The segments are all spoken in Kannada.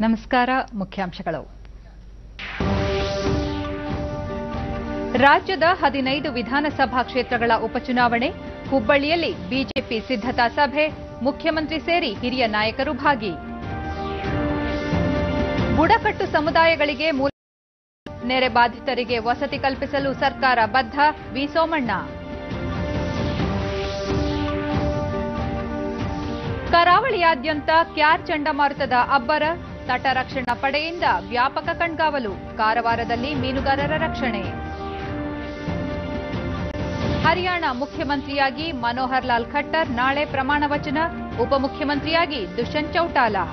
ನಮಸ್ಕಾರ ಮುಖ್ಯಾಂಶಗಳು ರಾಜ್ಯದ ಹದಿನೈದು ವಿಧಾನಸಭಾ ಕ್ಷೇತ್ರಗಳ ಉಪಚುನಾವಣೆ ಹುಬ್ಬಳ್ಳಿಯಲ್ಲಿ ಬಿಜೆಪಿ ಸಿದ್ಧತಾ ಸಭೆ ಮುಖ್ಯಮಂತ್ರಿ ಸೇರಿ ಹಿರಿಯ ನಾಯಕರು ಭಾಗಿ ಬುಡಕಟ್ಟು ಸಮುದಾಯಗಳಿಗೆ ಮೂಲ ನೆರೆ ಬಾಧಿತರಿಗೆ ವಸತಿ ಕಲ್ಪಿಸಲು ಸರ್ಕಾರ ಬದ್ಧ ವಿ ಸೋಮಣ್ಣ ಕರಾವಳಿಯಾದ್ಯಂತ ಕ್ಯಾರ್ ಚಂಡಮಾರುತದ ಅಬ್ಬರ ತಟರಕ್ಷಣಾ ಪಡೆಯಿಂದ ವ್ಯಾಪಕ ಕಣ್ಗಾವಲು ಕಾರವಾರದಲ್ಲಿ ಮೀನುಗಾರರ ರಕ್ಷಣೆ ಹರಿಯಾಣ ಮುಖ್ಯಮಂತ್ರಿಯಾಗಿ ಮನೋಹರ್ ಲಾಲ್ ಖಟ್ಟರ್ ನಾಳೆ ಪ್ರಮಾಣ ವಚನ ಉಪಮುಖ್ಯಮಂತ್ರಿಯಾಗಿ ದುಷ್ಯಂತ್ ಚೌಟಾಲಾ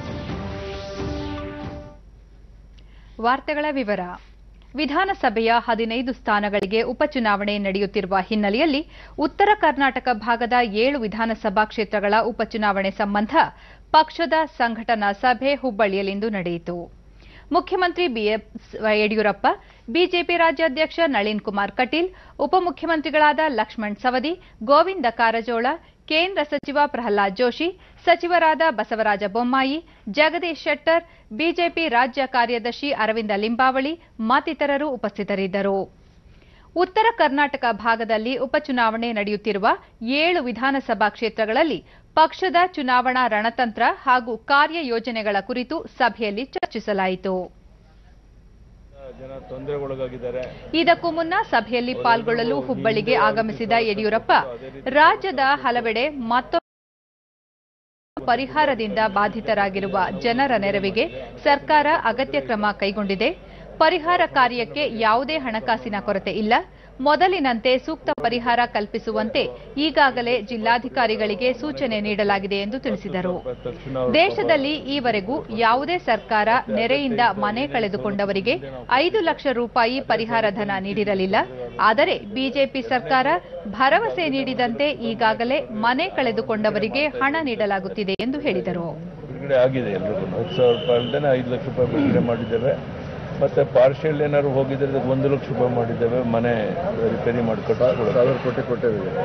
ವಾರ್ತೆಗಳ ವಿವರ ವಿಧಾನಸಭೆಯ ಹದಿನೈದು ಸ್ಥಾನಗಳಿಗೆ ಉಪಚುನಾವಣೆ ನಡೆಯುತ್ತಿರುವ ಹಿನ್ನೆಲೆಯಲ್ಲಿ ಉತ್ತರ ಕರ್ನಾಟಕ ಭಾಗದ ಏಳು ವಿಧಾನಸಭಾ ಕ್ಷೇತ್ರಗಳ ಉಪಚುನಾವಣೆ ಸಂಬಂಧ ಪಕ್ಷದ ಸಂಘಟನಾ ಸಭೆ ಹುಬ್ಬಳ್ಳಿಯಲ್ಲಿಂದು ನಡೆಯಿತು ಮುಖ್ಯಮಂತ್ರಿ ಬಿಎಸ್ ಯಡಿಯೂರಪ್ಪ ಬಿಜೆಪಿ ರಾಜ್ಯಾಧ್ಯಕ್ಷ ನಳಿನ್ ಕುಮಾರ್ ಕಟೀಲ್ ಉಪಮುಖ್ಯಮಂತ್ರಿಗಳಾದ ಲಕ್ಷ್ಮಣ್ ಸವದಿ ಗೋವಿಂದ ಕಾರಜೋಳ ಕೇಂದ್ರ ಸಚಿವ ಪ್ರಹ್ಲಾದ್ ಜೋಶಿ ಸಚಿವರಾದ ಬಸವರಾಜ ಬೊಮ್ಮಾಯಿ ಜಗದೀಶ್ ಶೆಟ್ಟರ್ ಬಿಜೆಪಿ ರಾಜ್ಯ ಕಾರ್ಯದರ್ಶಿ ಅರವಿಂದ ಲಿಂಬಾವಳಿ ಮತ್ತಿತರರು ಉಪಸ್ಥಿತರಿದ್ದರು ಉತ್ತರ ಕರ್ನಾಟಕ ಭಾಗದಲ್ಲಿ ಉಪಚುನಾವಣೆ ನಡೆಯುತ್ತಿರುವ ಏಳು ವಿಧಾನಸಭಾ ಕ್ಷೇತ್ರಗಳಲ್ಲಿ ಪಕ್ಷದ ಚುನಾವಣಾ ರಣತಂತ್ರ ಹಾಗೂ ಕಾರ್ಯಯೋಜನೆಗಳ ಕುರಿತು ಸಭೆಯಲ್ಲಿ ಚರ್ಚಿಸಲಾಯಿತು ಜನ ತೊಂದರೆಗೊಳಗಾಗಿದ್ದಾರೆ ಇದಕ್ಕೂ ಮುನ್ನ ಸಭೆಯಲ್ಲಿ ಪಾಲ್ಗೊಳ್ಳಲು ಹುಬ್ಬಳ್ಳಿಗೆ ಆಗಮಿಸಿದ ಯಡಿಯೂರಪ್ಪ ರಾಜ್ಯದ ಹಲವೆಡೆ ಮತ್ತೊಮ್ಮೆ ಪರಿಹಾರದಿಂದ ಬಾಧಿತರಾಗಿರುವ ಜನರ ನೆರವಿಗೆ ಸರ್ಕಾರ ಅಗತ್ಯ ಕ್ರಮ ಕೈಗೊಂಡಿದೆ ಪರಿಹಾರ ಕಾರ್ಯಕ್ಕೆ ಯಾವುದೇ ಹಣಕಾಸಿನ ಕೊರತೆ ಇಲ್ಲ ಮೊದಲಿನಂತೆ ಸೂಕ್ತ ಪರಿಹಾರ ಕಲ್ಪಿಸುವಂತೆ ಈಗಾಗಲೇ ಜಿಲ್ಲಾಧಿಕಾರಿಗಳಿಗೆ ಸೂಚನೆ ನೀಡಲಾಗಿದೆ ಎಂದು ತಿಳಿಸಿದರು ತಕ್ಷಣ ಅವ್ರು ದೇಶದಲ್ಲಿ ಈವರೆಗೂ ಯಾವುದೇ ಸರ್ಕಾರ ನೆರೆಯಿಂದ ಮನೆ ಕಳೆದುಕೊಂಡವರಿಗೆ ಐದು ಲಕ್ಷ ರೂಪಾಯಿ ಪರಿಹಾರ ಧನ ನೀಡಿರಲಿಲ್ಲ ಆದರೆ ಬಿಜೆಪಿ ಸರ್ಕಾರ ಭರವಸೆ ನೀಡಿದಂತೆ ಈಗಾಗಲೇ ಮನೆ ಕಳೆದುಕೊಂಡವರಿಗೆ ಹಣ ನೀಡಲಾಗುತ್ತಿದೆ ಎಂದು ಹೇಳಿದರು ಬಿಡುಗಡೆ ಆಗಿದೆ ಎಲ್ರಿಗೂ ಹತ್ತು ಸಾವಿರ ರೂಪಾಯಿ ಅಲ್ಲದೆ ಐದು ಲಕ್ಷ ರೂಪಾಯಿ ಬಿಡುಗಡೆ ಮಾಡಿದ್ದೇವೆ ಮತ್ತೆ ಪಾರ್ಷಿಯಲ್ ಏನಾದ್ರು ಹೋಗಿದ್ರೆ ಅದಕ್ಕೆ ಒಂದು ಲಕ್ಷ ರೂಪಾಯಿ ಮಾಡಿದ್ದೇವೆ ಮನೆ ರಿಪೇರಿ ಮಾಡಿಕೊಟ್ಟು ಸಾವಿರ ಕೋಟಿ ಕೊಟ್ಟಿದ್ದೇವೆ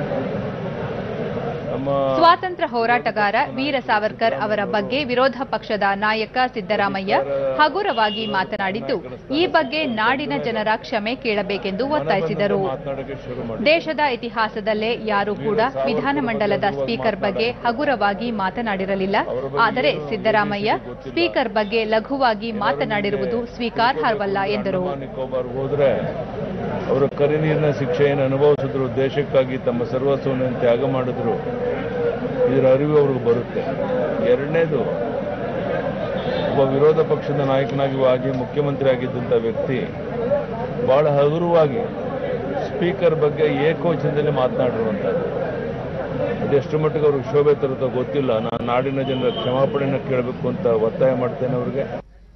ನಮ್ಮ ಸ್ವಾತಂತ್ರ್ಯ ಹೋರಾಟಗಾರ ವೀರ ಸಾವರ್ಕರ್ ಅವರ ಬಗ್ಗೆ ವಿರೋಧ ಪಕ್ಷದ ನಾಯಕ ಸಿದ್ದರಾಮಯ್ಯ ಹಗುರವಾಗಿ ಮಾತನಾಡಿದ್ದು ಈ ಬಗ್ಗೆ ನಾಡಿನ ಜನರ ಕ್ಷಮೆ ಕೇಳಬೇಕೆಂದು ಒತ್ತಾಯಿಸಿದರು ಮಾತನಾಡಕ್ಕೆ ಶುರು ಮಾಡಿ ದೇಶದ ಇತಿಹಾಸದಲ್ಲೇ ಯಾರೂ ಕೂಡ ವಿಧಾನಮಂಡಲದ ಸ್ಪೀಕರ್ ಬಗ್ಗೆ ಹಗುರವಾಗಿ ಮಾತನಾಡಿರಲಿಲ್ಲ ಆದರೆ ಸಿದ್ದರಾಮಯ್ಯ ಸ್ಪೀಕರ್ ಬಗ್ಗೆ ಲಘುವಾಗಿ ಮಾತನಾಡಿರುವುದು ಸ್ವೀಕಾರಾರ್ಹವಲ್ಲ ಎಂದರು ನಿಕೋಬಾರ್ ಹೋದ್ರೆ ಅವರು ಕರಿನೀರಿನ ಶಿಕ್ಷೆಯನ್ನು ಅನುಭವಿಸಿದ್ರು ದೇಶಕ್ಕಾಗಿ ತಮ್ಮ ಸರ್ವಸ್ವವನ್ನು ತ್ಯಾಗ ಮಾಡಿದ್ರು ಇದರ ಅರಿವು ಅವ್ರಿಗೆ ಬರುತ್ತೆ ಎರಡನೇದು ಒಬ್ಬ ವಿರೋಧ ಪಕ್ಷದ ನಾಯಕನಾಗಿ ಆಗಿ ಮುಖ್ಯಮಂತ್ರಿ ಆಗಿದ್ದಂಥ ವ್ಯಕ್ತಿ ಬಹಳ ಹಗುರವಾಗಿ ಸ್ಪೀಕರ್ ಬಗ್ಗೆ ಏಕವಚನದಲ್ಲಿ ಮಾತನಾಡಿರುವಂಥದ್ದು ಅದೆಷ್ಟು ಮಟ್ಟಿಗೆ ಅವ್ರಿಗೆ ಶೋಭೆ ತರುತ್ತೋ ಗೊತ್ತಿಲ್ಲ ನಾನು ನಾಡಿನ ಜನರ ಕ್ಷಮಾಪಣೆಯನ್ನು ಕೇಳಬೇಕು ಅಂತ ಒತ್ತಾಯ ಮಾಡ್ತೇನೆ ಅವ್ರಿಗೆ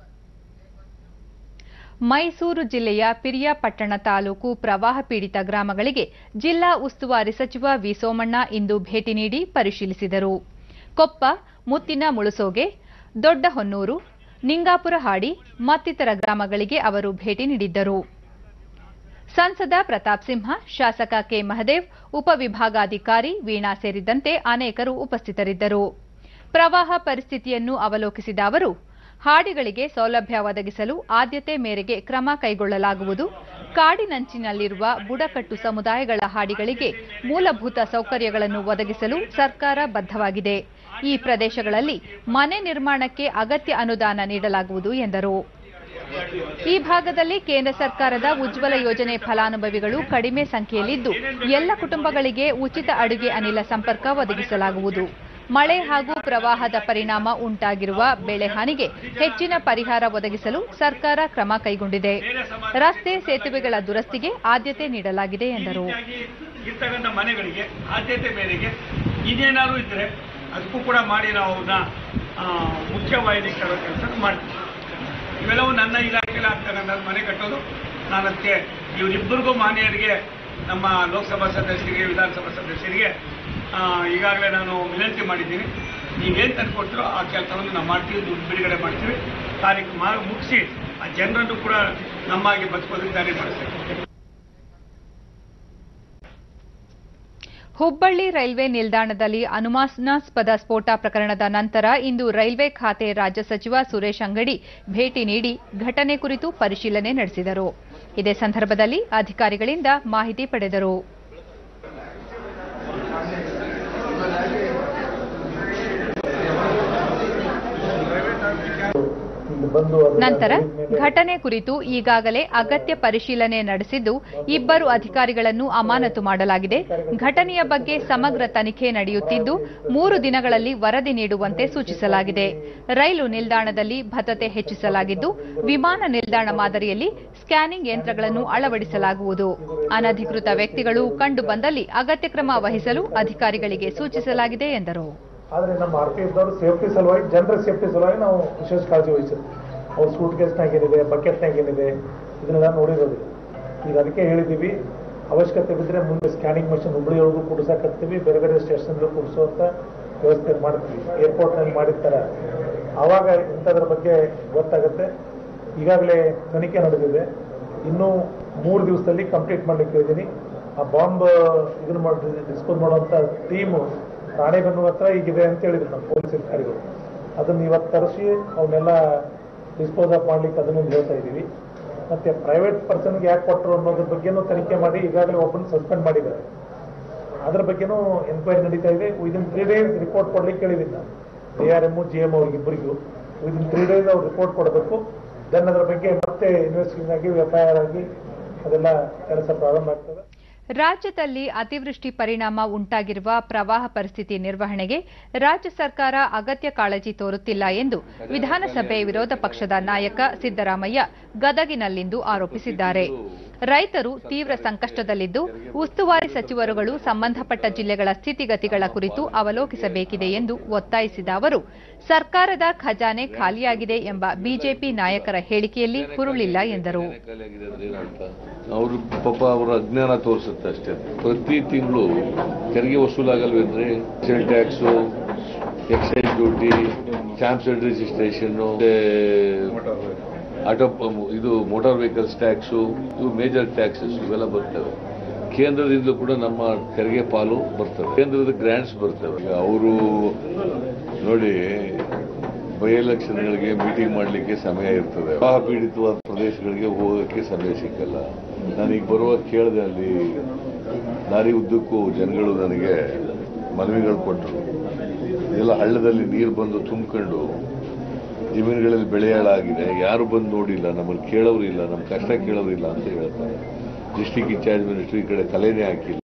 ಮೈಸೂರು ಜಿಲ್ಲೆಯ ಪಿರಿಯಾಪಟ್ಟಣ ತಾಲೂಕು ಪ್ರವಾಹ ಪೀಡಿತ ಗ್ರಾಮಗಳಿಗೆ ಜಿಲ್ಲಾ ಉಸ್ತುವಾರಿ ಸಚಿವ ವಿ ಸೋಮಣ್ಣ ಇಂದು ಭೇಟಿ ನೀಡಿ ಪರಿಶೀಲಿಸಿದರು ಕೊಪ್ಪ ಮುತ್ತಿನ ಮುಳುಸೋಗೆ ದೊಡ್ಡಹೊನ್ನೂರು ನಿಂಗಾಪುರ ಹಾಡಿ ಮತ್ತಿತರ ಗ್ರಾಮಗಳಿಗೆ ಅವರು ಭೇಟಿ ನೀಡಿದ್ದರು ಸಂಸದ ಪ್ರತಾಪ್ ಸಿಂಹ ಶಾಸಕ ಕೆ ಮಹದೇವ್ ಉಪವಿಭಾಗಾಧಿಕಾರಿ ವೀಣಾ ಸೇರಿದಂತೆ ಅನೇಕರು ಉಪಸ್ಥಿತರಿದ್ದರು ಪ್ರವಾಹ ಪರಿಸ್ಥಿತಿಯನ್ನು ಅವಲೋಕಿಸಿದ ಅವರು ಹಾಡಿಗಳಿಗೆ ಸೌಲಭ್ಯ ಒದಗಿಸಲು ಆದ್ಯತೆ ಮೇರೆಗೆ ಕ್ರಮ ಕೈಗೊಳ್ಳಲಾಗುವುದು ಕಾಡಿನಂಚಿನಲ್ಲಿರುವ ಬುಡಕಟ್ಟು ಸಮುದಾಯಗಳ ಹಾಡಿಗಳಿಗೆ ಮೂಲಭೂತ ಸೌಕರ್ಯಗಳನ್ನು ಒದಗಿಸಲು ಸರ್ಕಾರ ಬದ್ಧವಾಗಿದೆ ಈ ಪ್ರದೇಶಗಳಲ್ಲಿ ಮನೆ ನಿರ್ಮಾಣಕ್ಕೆ ಅಗತ್ಯ ಅನುದಾನ ನೀಡಲಾಗುವುದು ಎಂದರು ಈ ಭಾಗದಲ್ಲಿ ಕೇಂದ್ರ ಸರ್ಕಾರದ ಉಜ್ವಲ ಯೋಜನೆ ಫಲಾನುಭವಿಗಳು ಕಡಿಮೆ ಸಂಖ್ಯೆಯಲ್ಲಿದ್ದು ಎಲ್ಲ ಕುಟುಂಬಗಳಿಗೆ ಉಚಿತ ಅಡುಗೆ ಅನಿಲ ಸಂಪರ್ಕ ಒದಗಿಸಲಾಗುವುದು ಮಳೆ ಹಾಗೂ ಪ್ರವಾಹದ ಪರಿಣಾಮ ಉಂಟಾಗಿರುವ ಬೆಳೆ ಹಾನಿಗೆ ಹೆಚ್ಚಿನ ಪರಿಹಾರ ಒದಗಿಸಲು ಸರ್ಕಾರ ಕ್ರಮ ಕೈಗೊಂಡಿದೆ ರಸ್ತೆ ಸೇತುವೆಗಳ ದುರಸ್ತಿಗೆ ಆದ್ಯತೆ ನೀಡಲಾಗಿದೆ ಎಂದರು ಇರ್ತಕ್ಕಂಥ ಮನೆಗಳಿಗೆ ಆದ್ಯತೆ ಮೇರೆಗೆ ಇನ್ನೇನಾದ್ರು ಇದ್ರೆ ಅದಕ್ಕೂ ಕೂಡ ಮಾಡಿ ನಾವು ಅವನ್ನ ಆ, ಮುಖ್ಯವಾಹಿನಿ ತರೋ ಕೆಲಸ ಮಾಡ್ತೀವಿ ಇವೆಲ್ಲವೂ ನನ್ನ ಇಲಾಖೆಯಲ್ಲಿ ಆಗ್ತಕ್ಕಂಥ ಮನೆ ಕಟ್ಟೋದು ನಾನು ಅದಕ್ಕೆ ಇವರಿಬ್ಬರಿಗೂ ಮಾನ್ಯರಿಗೆ ನಮ್ಮ ಲೋಕಸಭಾ ಸದಸ್ಯರಿಗೆ ವಿಧಾನಸಭಾ ಸದಸ್ಯರಿಗೆ ಆ, ಈಗಾಗಲೇ ನಾನು ವಿನಂತಿ ಮಾಡಿದ್ದೀನಿ ನೀವೇನು ತಂದುಕೊಡ್ತೀರೋ ಆ ಕೆಲಸವನ್ನು ನಾವು ಮಾಡ್ತೀವಿ ದುಡ್ಡು ಬಿಡುಗಡೆ ಮಾಡ್ತೀವಿ ಕಾರ್ಯಕ್ರಮ ಮುಗಿಸಿ ಆ ಜನರನ್ನು ಕೂಡ ನಮ್ಮಾಗಿ ಬದುಕೋದಕ್ಕೆ ದಾರಿ ಮಾಡಿಸ್ತೀವಿ ಹುಬ್ಬಳ್ಳಿ ರೈಲ್ವೆ ನಿಲ್ದಾಣದಲ್ಲಿ ಅನುಮಾನಾಸ್ಪದ ಸ್ಫೋಟ ಪ್ರಕರಣದ ನಂತರ ಇಂದು ರೈಲ್ವೆ ಖಾತೆ ರಾಜ್ಯ ಸಚಿವ ಸುರೇಶ್ ಅಂಗಡಿ ಭೇಟಿ ನೀಡಿ ಘಟನೆ ಕುರಿತು ಪರಿಶೀಲನೆ ನಡೆಸಿದರು ಇದೇ ಸಂದರ್ಭದಲ್ಲಿ ಅಧಿಕಾರಿಗಳಿಂದ ಮಾಹಿತಿ ಪಡೆದರು ನಂತರ ಘಟನೆ ಕುರಿತು ಈಗಾಗಲೇ ಅಗತ್ಯ ಪರಿಶೀಲನೆ ನಡೆಸಿದ್ದು ಇಬ್ಬರು ಅಧಿಕಾರಿಗಳನ್ನು ಅಮಾನತು ಮಾಡಲಾಗಿದೆ ಘಟನೆಯ ಬಗ್ಗೆ ಸಮಗ್ರ ತನಿಖೆ ನಡೆಯುತ್ತಿದ್ದು ಮೂರು ದಿನಗಳಲ್ಲಿ ವರದಿ ನೀಡುವಂತೆ ಸೂಚಿಸಲಾಗಿದೆ ರೈಲು ನಿಲ್ದಾಣದಲ್ಲಿ ಭದ್ರತೆ ಹೆಚ್ಚಿಸಲಾಗಿದ್ದು ವಿಮಾನ ನಿಲ್ದಾಣ ಮಾದರಿಯಲ್ಲಿ ಸ್ಕ್ಯಾನಿಂಗ್ ಯಂತ್ರಗಳನ್ನು ಅಳವಡಿಸಲಾಗುವುದು ಅನಧಿಕೃತ ವ್ಯಕ್ತಿಗಳು ಕಂಡುಬಂದಲ್ಲಿ ಅಗತ್ಯ ಕ್ರಮ ವಹಿಸಲು ಅಧಿಕಾರಿಗಳಿಗೆ ಸೂಚಿಸಲಾಗಿದೆ ಎಂದರು ಆದರೆ ನಮ್ಮ ಆರ್ ಪಿ ಎಫ್ದವರು ಸೇಫ್ಟಿ ಸಲುವಾಗಿ ಜನರ ಸೇಫ್ಟಿ ಸಲುವಾಗಿ ನಾವು ವಿಶೇಷ ಕಾಳಜಿ ವಹಿಸಿರ್ತೀವಿ ಅವ್ರ ಸೂಟ್ ಕೇಸ್ನಾಗ ಏನಿದೆ ಬಕೆಟ್ನಾಗ ಏನಿದೆ ಇದನ್ನೆಲ್ಲ ನೋಡಿರೋದಿಲ್ಲ ಈಗ ಅದಕ್ಕೆ ಹೇಳಿದ್ದೀವಿ ಅವಶ್ಯಕತೆ ಬಿದ್ದರೆ ಮುಂದೆ ಸ್ಕ್ಯಾನಿಂಗ್ ಮಷಿನ್ ಹುಬ್ಬಳ್ಳಿಯೊಳಗೂ ಕೂಡಿಸಾಕತ್ತೀವಿ ಬೇರೆ ಬೇರೆ ಸ್ಟೇಷನ್ಗಳು ಕೂಡಿಸುವಂಥ ವ್ಯವಸ್ಥೆ ಮಾಡ್ತೀವಿ ಏರ್ಪೋರ್ಟ್ನಲ್ಲಿ ಮಾಡಿರ್ತಾರೆ ಆವಾಗ ಇಂಥದ್ರ ಬಗ್ಗೆ ಗೊತ್ತಾಗುತ್ತೆ ಈಗಾಗಲೇ ತನಿಖೆ ನಡೆದಿದೆ ಇನ್ನೂ ಮೂರು ದಿವಸದಲ್ಲಿ ಕಂಪ್ಲೀಟ್ ಮಾಡ್ಲಿಕ್ಕೆ ಹೇಳಿದ್ದೀನಿ ಆ ಬಾಂಬ್ ಇದನ್ನ ಮಾಡಿ ಡಿಸ್ಪೋಸ್ ಮಾಡುವಂಥ ಟೀಮು ರಾಣೆಬೆನ್ನೂರು ಹತ್ರ ಈಗಿದೆ ಅಂತ ಹೇಳಿದ್ರು ನಮ್ಮ ಪೊಲೀಸ್ ಅಧಿಕಾರಿಗಳು ಅದನ್ನ ಇವತ್ತು ತರಿಸಿ ಅವನ್ನೆಲ್ಲ ಡಿಸ್ಪೋಸ್ ಆಫ್ ಮಾಡ್ಲಿಕ್ಕೆ ಅದನ್ನೊಂದು ಹೇಳ್ತಾ ಇದ್ದೀವಿ ಮತ್ತೆ ಪ್ರೈವೇಟ್ ಪರ್ಸನ್ಗೆ ಯಾಕೆ ಕೊಟ್ಟರು ಅನ್ನೋದ್ರ ಬಗ್ಗೆನೂ ತನಿಖೆ ಮಾಡಿ ಈಗಾಗಲೇ ಒಬ್ಬನ ಸಸ್ಪೆಂಡ್ ಮಾಡಿದ್ದಾರೆ ಅದ್ರ ಬಗ್ಗೆನೂ ಎನ್ಕ್ವೈರಿ ನಡೀತಾ ಇದೆ ವಿದಿನ್ ತ್ರೀ ಡೇಸ್ ರಿಪೋರ್ಟ್ ಕೊಡ್ಲಿಕ್ಕೆ ಹೇಳಿದ್ದೀನಿ ನಾನು A R M G M ಅವ್ರಿಗಿಬ್ಬರಿಗೂ ವಿದಿನ್ ತ್ರೀ ಡೇಸ್ ಅವ್ರು ರಿಪೋರ್ಟ್ ಕೊಡಬೇಕು ದೆನ್ ಅದರ ಬಗ್ಗೆ ಮತ್ತೆ ಇನ್ವೆಸ್ಟಿಗೇಷನ್ ಆಗಿ ಎಫ್ ಐ ಆರ್ ಆಗಿ ಅದೆಲ್ಲ ಕೆಲಸ ಪ್ರಾರಂಭ ಆಗ್ತದೆ ರಾಜ್ಯದಲ್ಲಿ ಅತಿವೃಷ್ಟಿ ಪರಿಣಾಮ ಉಂಟಾಗಿರುವ ಪ್ರವಾಹ ಪರಿಸ್ಥಿತಿ ನಿರ್ವಹಣೆಗೆ ರಾಜ್ಯ ಸರ್ಕಾರ ಅಗತ್ಯ ಕಾಳಜಿ ತೋರುತ್ತಿಲ್ಲ ಎಂದು ವಿಧಾನಸಭೆ ವಿರೋಧ ಪಕ್ಷದ ನಾಯಕ ಸಿದ್ದರಾಮಯ್ಯ ಗದಗಿನಲ್ಲಿಂದು ಆರೋಪಿಸಿದ್ದಾರೆ ರೈತರು ತೀವ್ರ ಸಂಕಷ್ಟದಲ್ಲಿದ್ದು ಉಸ್ತುವಾರಿ ಸಚಿವರುಗಳು ಸಂಬಂಧಪಟ್ಟ ಜಿಲ್ಲೆಗಳ ಸ್ಥಿತಿಗತಿಗಳ ಕುರಿತು ಅವಲೋಕಿಸಬೇಕಿದೆ ಎಂದು ಒತ್ತಾಯಿಸಿದ ಅವರು ಸರ್ಕಾರದ ಖಜಾನೆ ಖಾಲಿಯಾಗಿದೆ ಎಂಬ ಬಿಜೆಪಿ ನಾಯಕರ ಹೇಳಿಕೆಯಲ್ಲಿ ಹುರುಳಿಲ್ಲ ಎಂದರು ಅವರು ಪಾಪ ಅವರ ಅಜ್ಞಾನ ತೋರಿಸುತ್ತೆ ಅಷ್ಟೇ ಪ್ರತಿ ತಿಂಗಳು ತೆರಿಗೆ ವಸೂಲಾಗಲ್ವೇಂದ್ರೆ sale tax excise duty stamps and registration auto ಇದು ಮೋಟಾರ್ ವೆಹಿಕಲ್ಸ್ ಟ್ಯಾಕ್ಸು ಇವು ಮೇಜರ್ ಟ್ಯಾಕ್ಸಸ್ ಇವೆಲ್ಲ ಬರ್ತವೆ ಕೇಂದ್ರದಿಂದಲೂ ಕೂಡ ನಮ್ಮ ತೆರಿಗೆ ಪಾಲು ಬರ್ತವೆ ಕೇಂದ್ರದ ಗ್ರಾಂಟ್ಸ್ ಬರ್ತವೆ ಅವರು ನೋಡಿ ಬೈ ಎಲೆಕ್ಷನ್ಗಳಿಗೆ ಮೀಟಿಂಗ್ ಮಾಡಲಿಕ್ಕೆ ಸಮಯ ಇರ್ತದೆ ಪ್ರವಾಹ ಪೀಡಿತವಾದ ಪ್ರದೇಶಗಳಿಗೆ ಹೋಗೋಕ್ಕೆ ಸಮಯ ಸಿಕ್ಕಲ್ಲ ನಾನೀಗ ಬರುವಾಗ ಕೇಳಿದೆ ಅಲ್ಲಿ ದಾರಿ ಉದ್ದಕ್ಕೂ ಜನಗಳು ನನಗೆ ಮನವಿಗಳು ಕೊಟ್ಟರು ಎಲ್ಲ ಹಳ್ಳದಲ್ಲಿ ನೀರು ಬಂದು ತುಂಬಿಕೊಂಡು ಜಮೀನುಗಳಲ್ಲಿ ಬೆಳೆ ಹಾಳಾಗಿದೆ ಯಾರು ಬಂದು ನೋಡಿಲ್ಲ ನಮ್ಮನ್ನು ಕೇಳೋರು ಇಲ್ಲ ನಮ್ಮ ಕಷ್ಟ ಕೇಳೋರು ಇಲ್ಲ ಅಂತ ಹೇಳ್ತಾರೆ ಡಿಸ್ಟಿಕ್ ಇನ್ಚಾರ್ಜ್ ಮಿನಿಸ್ಟರ್ ಈ ಕಡೆ ತಲೆನೇ ಹಾಕಿಲ್ಲ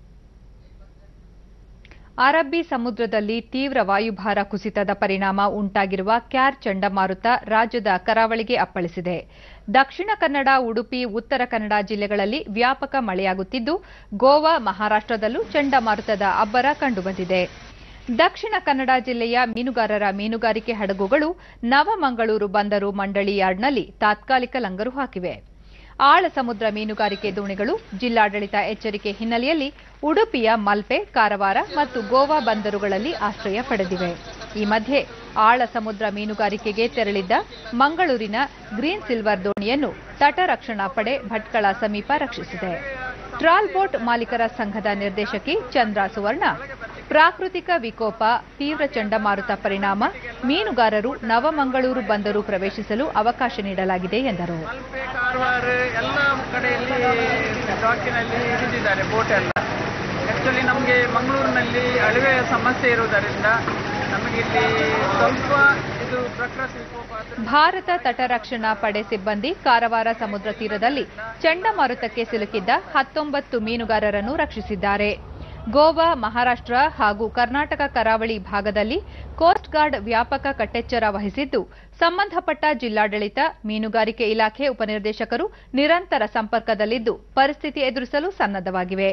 ಅರಬ್ಬಿ ಸಮುದ್ರದಲ್ಲಿ ತೀವ್ರ ವಾಯುಭಾರ ಕುಸಿತದ ಪರಿಣಾಮ ಉಂಟಾಗಿರುವ ಕ್ಯಾರ್ ಚಂಡಮಾರುತ ರಾಜ್ಯದ ಕರಾವಳಿಗೆ ಅಪ್ಪಳಿಸಿದೆ ದಕ್ಷಿಣ ಕನ್ನಡ ಉಡುಪಿ ಉತ್ತರ ಕನ್ನಡ ಜಿಲ್ಲೆಗಳಲ್ಲಿ ವ್ಯಾಪಕ ಮಳೆಯಾಗುತ್ತಿದ್ದು ಗೋವಾ ಮಹಾರಾಷ್ಟದಲ್ಲೂ ಚಂಡಮಾರುತದ ಅಬ್ಬರ ಕಂಡುಬಂದಿದೆ ದಕ್ಷಿಣ ಕನ್ನಡ ಜಿಲ್ಲೆಯ ಮೀನುಗಾರರ ಮೀನುಗಾರಿಕೆ ಹಡಗುಗಳು ನವಮಂಗಳೂರು ಬಂದರು ಮಂಡಳಿ ಯಾರ್ಡ್ನಲ್ಲಿ ತಾತ್ಕಾಲಿಕ ಲಂಗರು ಹಾಕಿವೆ ಆಳ ಸಮುದ್ರ ಮೀನುಗಾರಿಕೆ ದೋಣಿಗಳು ಜಿಲ್ಲಾಡಳಿತ ಎಚ್ಚರಿಕೆ ಹಿನ್ನೆಲೆಯಲ್ಲಿ ಉಡುಪಿಯ ಮಲ್ಪೆ ಕಾರವಾರ ಮತ್ತು ಗೋವಾ ಬಂದರುಗಳಲ್ಲಿ ಆಶ್ರಯ ಪಡೆದಿವೆ ಈ ಮಧ್ಯೆ ಆಳ ಸಮುದ್ರ ಮೀನುಗಾರಿಕೆಗೆ ತೆರಳಿದ್ದ ಮಂಗಳೂರಿನ ಗ್ರೀನ್ ಸಿಲ್ವರ್ ದೋಣಿಯನ್ನು ತಟ ರಕ್ಷಣಾ ಪಡೆ ಭಟ್ಕಳ ಸಮೀಪ ರಕ್ಷಿಸಿದೆ ಟ್ರಾಲ್ ಬೋಟ್ ಮಾಲೀಕರ ಸಂಘದ ನಿರ್ದೇಶಕಿ ಚಂದ್ರ ಸುವರ್ಣ ಪ್ರಾಕೃತಿಕ ವಿಕೋಪ ತೀವ್ರ ಚಂಡಮಾರುತ ಪರಿಣಾಮ ಮೀನುಗಾರರು ನವಮಂಗಳೂರು ಬಂದರು ಪ್ರವೇಶಿಸಲು ಅವಕಾಶ ನೀಡಲಾಗಿದೆ ಎಂದರು ಮಲ್ಪೆ ಕಾರವಾರ ಎಲ್ಲ ಕಡೆಯಲ್ಲಿ ಡಾಕಿನಲ್ಲಿ ಹಿಡಿದಿದ್ದಾರೆ ಬೋಟ್ ಎಲ್ಲ ಆ್ಯಕ್ಚುಲಿ ನಮಗೆ ಮಂಗಳೂರಿನಲ್ಲಿ ಅಳಿವೆಯ ಸಮಸ್ಯೆ ಇರುವುದರಿಂದ ನಮಗಿಲ್ಲಿ ಸ್ವಲ್ಪ ಇದು ಪ್ರಕೃತಿ ವಿಕೋಪ ಆದ್ರೂ ಭಾರತ ತಟರಕ್ಷಣಾ ಪಡೆ ಸಿಬ್ಬಂದಿ ಕಾರವಾರ ಸಮುದ್ರ ತೀರದಲ್ಲಿ ಚಂಡಮಾರುತಕ್ಕೆ ಸಿಲುಕಿದ್ದ ಹತ್ತೊಂಬತ್ತು ಮೀನುಗಾರರನ್ನು ರಕ್ಷಿಸಿದ್ದಾರೆ ಗೋವಾ ಮಹಾರಾಷ್ಟ್ರ ಹಾಗೂ ಕರ್ನಾಟಕ ಕರಾವಳಿ ಭಾಗದಲ್ಲಿ ಕೋಸ್ಟ್ ಗಾರ್ಡ್ ವ್ಯಾಪಕ ಕಟ್ಟೆಚ್ಚರ ವಹಿಸಿದ್ದು ಸಂಬಂಧಪಟ್ಟ ಜಿಲ್ಲಾಡಳಿತ ಮೀನುಗಾರಿಕೆ ಇಲಾಖೆ ಉಪನಿರ್ದೇಶಕರು ನಿರಂತರ ಸಂಪರ್ಕದಲ್ಲಿದ್ದು ಪರಿಸ್ಥಿತಿ ಎದುರಿಸಲು ಸನ್ನದ್ದವಾಗಿವೆ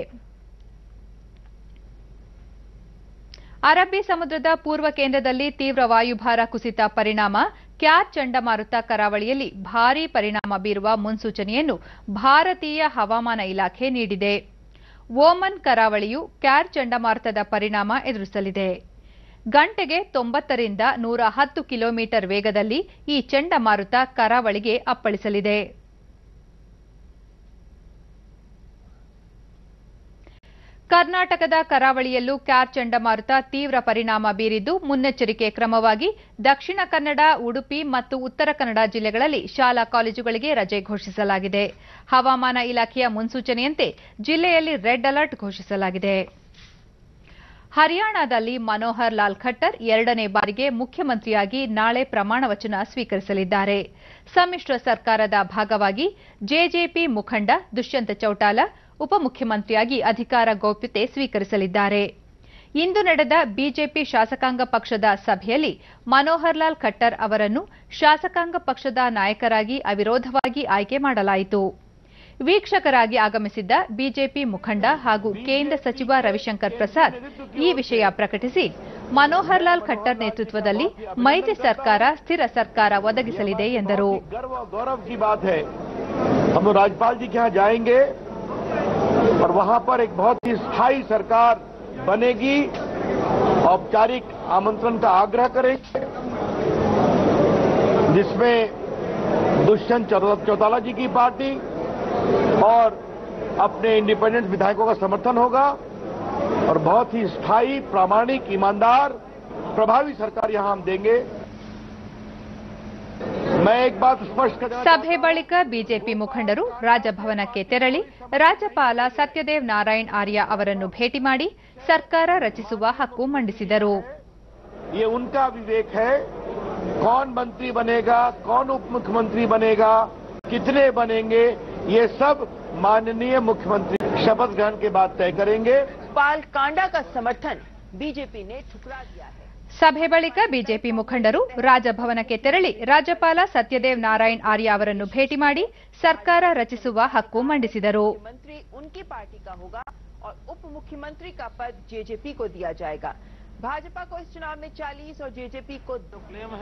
ಅರಬ್ಬಿ ಸಮುದ್ರದ ಪೂರ್ವ ಕೇಂದ್ರದಲ್ಲಿ ತೀವ್ರ ವಾಯುಭಾರ ಕುಸಿತ ಪರಿಣಾಮ ಕ್ಯಾರ್ ಚಂಡಮಾರುತ ಕರಾವಳಿಯಲ್ಲಿ ಭಾರೀ ಪರಿಣಾಮ ಬೀರುವ ಮುನ್ಸೂಚನೆಯನ್ನು ಭಾರತೀಯ ಹವಾಮಾನ ಇಲಾಖೆ ನೀಡಿದೆ ಓಮನ್ ಕರಾವಳಿಯು ಕ್ಯಾರ್ ಚಂಡಮಾರುತದ ಪರಿಣಾಮ ಎದುರಿಸಲಿದೆ ಗಂಟೆಗೆ ತೊಂಬತ್ತರಿಂದ ನೂರ ಹತ್ತು ಕಿಲೋಮೀಟರ್ ವೇಗದಲ್ಲಿ ಈ ಚಂಡಮಾರುತ ಕರಾವಳಿಗೆ ಅಪ್ಪಳಿಸಲಿದೆ ಕರ್ನಾಟಕದ ಕರಾವಳಿಯಲ್ಲೂ ಕ್ಯಾರ್ ಚಂಡಮಾರುತ ತೀವ್ರ ಪರಿಣಾಮ ಬೀರಿದ್ದು ಮುನ್ನೆಚ್ಚರಿಕೆ ಕ್ರಮವಾಗಿ ದಕ್ಷಿಣ ಕನ್ನಡ ಉಡುಪಿ ಮತ್ತು ಉತ್ತರ ಕನ್ನಡ ಜಿಲ್ಲೆಗಳಲ್ಲಿ ಶಾಲಾ ಕಾಲೇಜುಗಳಿಗೆ ರಜೆ ಘೋಷಿಸಲಾಗಿದೆ ಹವಾಮಾನ ಇಲಾಖೆಯ ಮುನ್ಸೂಚನೆಯಂತೆ ಜಿಲ್ಲೆಯಲ್ಲಿ ರೆಡ್ ಅಲರ್ಟ್ ಘೋಷಿಸಲಾಗಿದೆ ಹರಿಯಾಣದಲ್ಲಿ ಮನೋಹರ್ ಲಾಲ್ ಖಟ್ಟರ್ ಎರಡನೇ ಬಾರಿಗೆ ಮುಖ್ಯಮಂತ್ರಿಯಾಗಿ ನಾಳೆ ಪ್ರಮಾಣ ವಚನ ಸ್ವೀಕರಿಸಲಿದ್ದಾರೆ ಸಮ್ಮಿಶ್ರ ಸರ್ಕಾರದ ಭಾಗವಾಗಿ ಜೆಜೆಪಿ ಮುಖಂಡ ದುಷ್ಯಂತ ಚೌಟಾಲ ಉಪಮುಖ್ಯಮಂತ್ರಿಯಾಗಿ ಅಧಿಕಾರ ಗೌಪ್ಯತೆ ಸ್ವೀಕರಿಸಲಿದ್ದಾರೆ ಇಂದು ನಡೆದ ಬಿಜೆಪಿ ಶಾಸಕಾಂಗ ಪಕ್ಷದ ಸಭೆಯಲ್ಲಿ ಮನೋಹರ್ ಲಾಲ್ ಖಟ್ಟರ್ ಅವರನ್ನು ಶಾಸಕಾಂಗ ಪಕ್ಷದ ನಾಯಕರಾಗಿ ಅವಿರೋಧವಾಗಿ ಆಯ್ಕೆ ಮಾಡಲಾಯಿತು ವೀಕ್ಷಕರಾಗಿ ಆಗಮಿಸಿದ್ದ ಬಿಜೆಪಿ ಮುಖಂಡ ಹಾಗೂ ಕೇಂದ್ರ ಸಚಿವ ರವಿಶಂಕರ್ ಪ್ರಸಾದ್ ಈ ವಿಷಯ ಪ್ರಕಟಿಸಿ ಮನೋಹರ್ ಲಾಲ್ ಖಟ್ಟರ್ ನೇತೃತ್ವದಲ್ಲಿ ಮೈತ್ರಿ ಸರ್ಕಾರ ಸ್ಥಿರ ಸರ್ಕಾರ ಒದಗಿಸಲಿದೆ ಎಂದರು गर्व और गौरव की बात है हम लोग राज्यपाल जी के यहाँ जाएंगे और वहां पर एक बहुत ही स्थायी सरकार बनेगी औपचारिक आमंत्रण का आग्रह करेंगे जिसमें दुष्यंत चौ- चौटाला जी की पार्टी और अपने इंडिपेंडेंट विधायकों का समर्थन होगा और बहुत ही स्थायी प्रामाणिक ईमानदार प्रभावी सरकार यहां हम देंगे मैं एक बात स्पष्ट कर ಸಭೆ ಬಳಿಕ ಬಿಜೆಪಿ ಮುಖಂಡರು ರಾಜಭವನಕ್ಕೆ ತೆರಳಿ ರಾಜ್ಯಪಾಲ ಸತ್ಯದೇವ್ ನಾರಾಯಣ್ ಆರ್ಯ ಅವರನ್ನು ಭೇಟಿ ಮಾಡಿ ಸರ್ಕಾರ ರಚಿಸುವ ಹಕ್ಕು ಮಂಡಿಸಿದರು ये उनका विवेक है कौन मंत्री बनेगा कौन उप मुख्यमंत्री बनेगा कितने बनेंगे ये सब माननीय मुख्यमंत्री शपथ ग्रहण के बाद तय करेंगे पाल कांडा का समर्थन बीजेपी ने ठुकरा दिया है ಸಭೆ ಬಳಿಕ ಬಿಜೆಪಿ ಮುಖಂಡರು ರಾಜಭವನಕ್ಕೆ ತೆರಳಿ ರಾಜ್ಯಪಾಲ ಸತ್ಯದೇವ್ ನಾರಾಯಣ್ ಆರ್ಯ ಅವರನ್ನು ಭೇಟಿ ಮಾಡಿ ಸರ್ಕಾರ ರಚಿಸುವ ಹಕ್ಕು ಮಂಡಿಸಿದರು मुख्यमंत्री उनकी पार्टी का होगा और उप मुख्यमंत्री का पद जेजेपी को दिया जाएगा भाजपा को इस चुनाव में 40 और जेजेपी को दो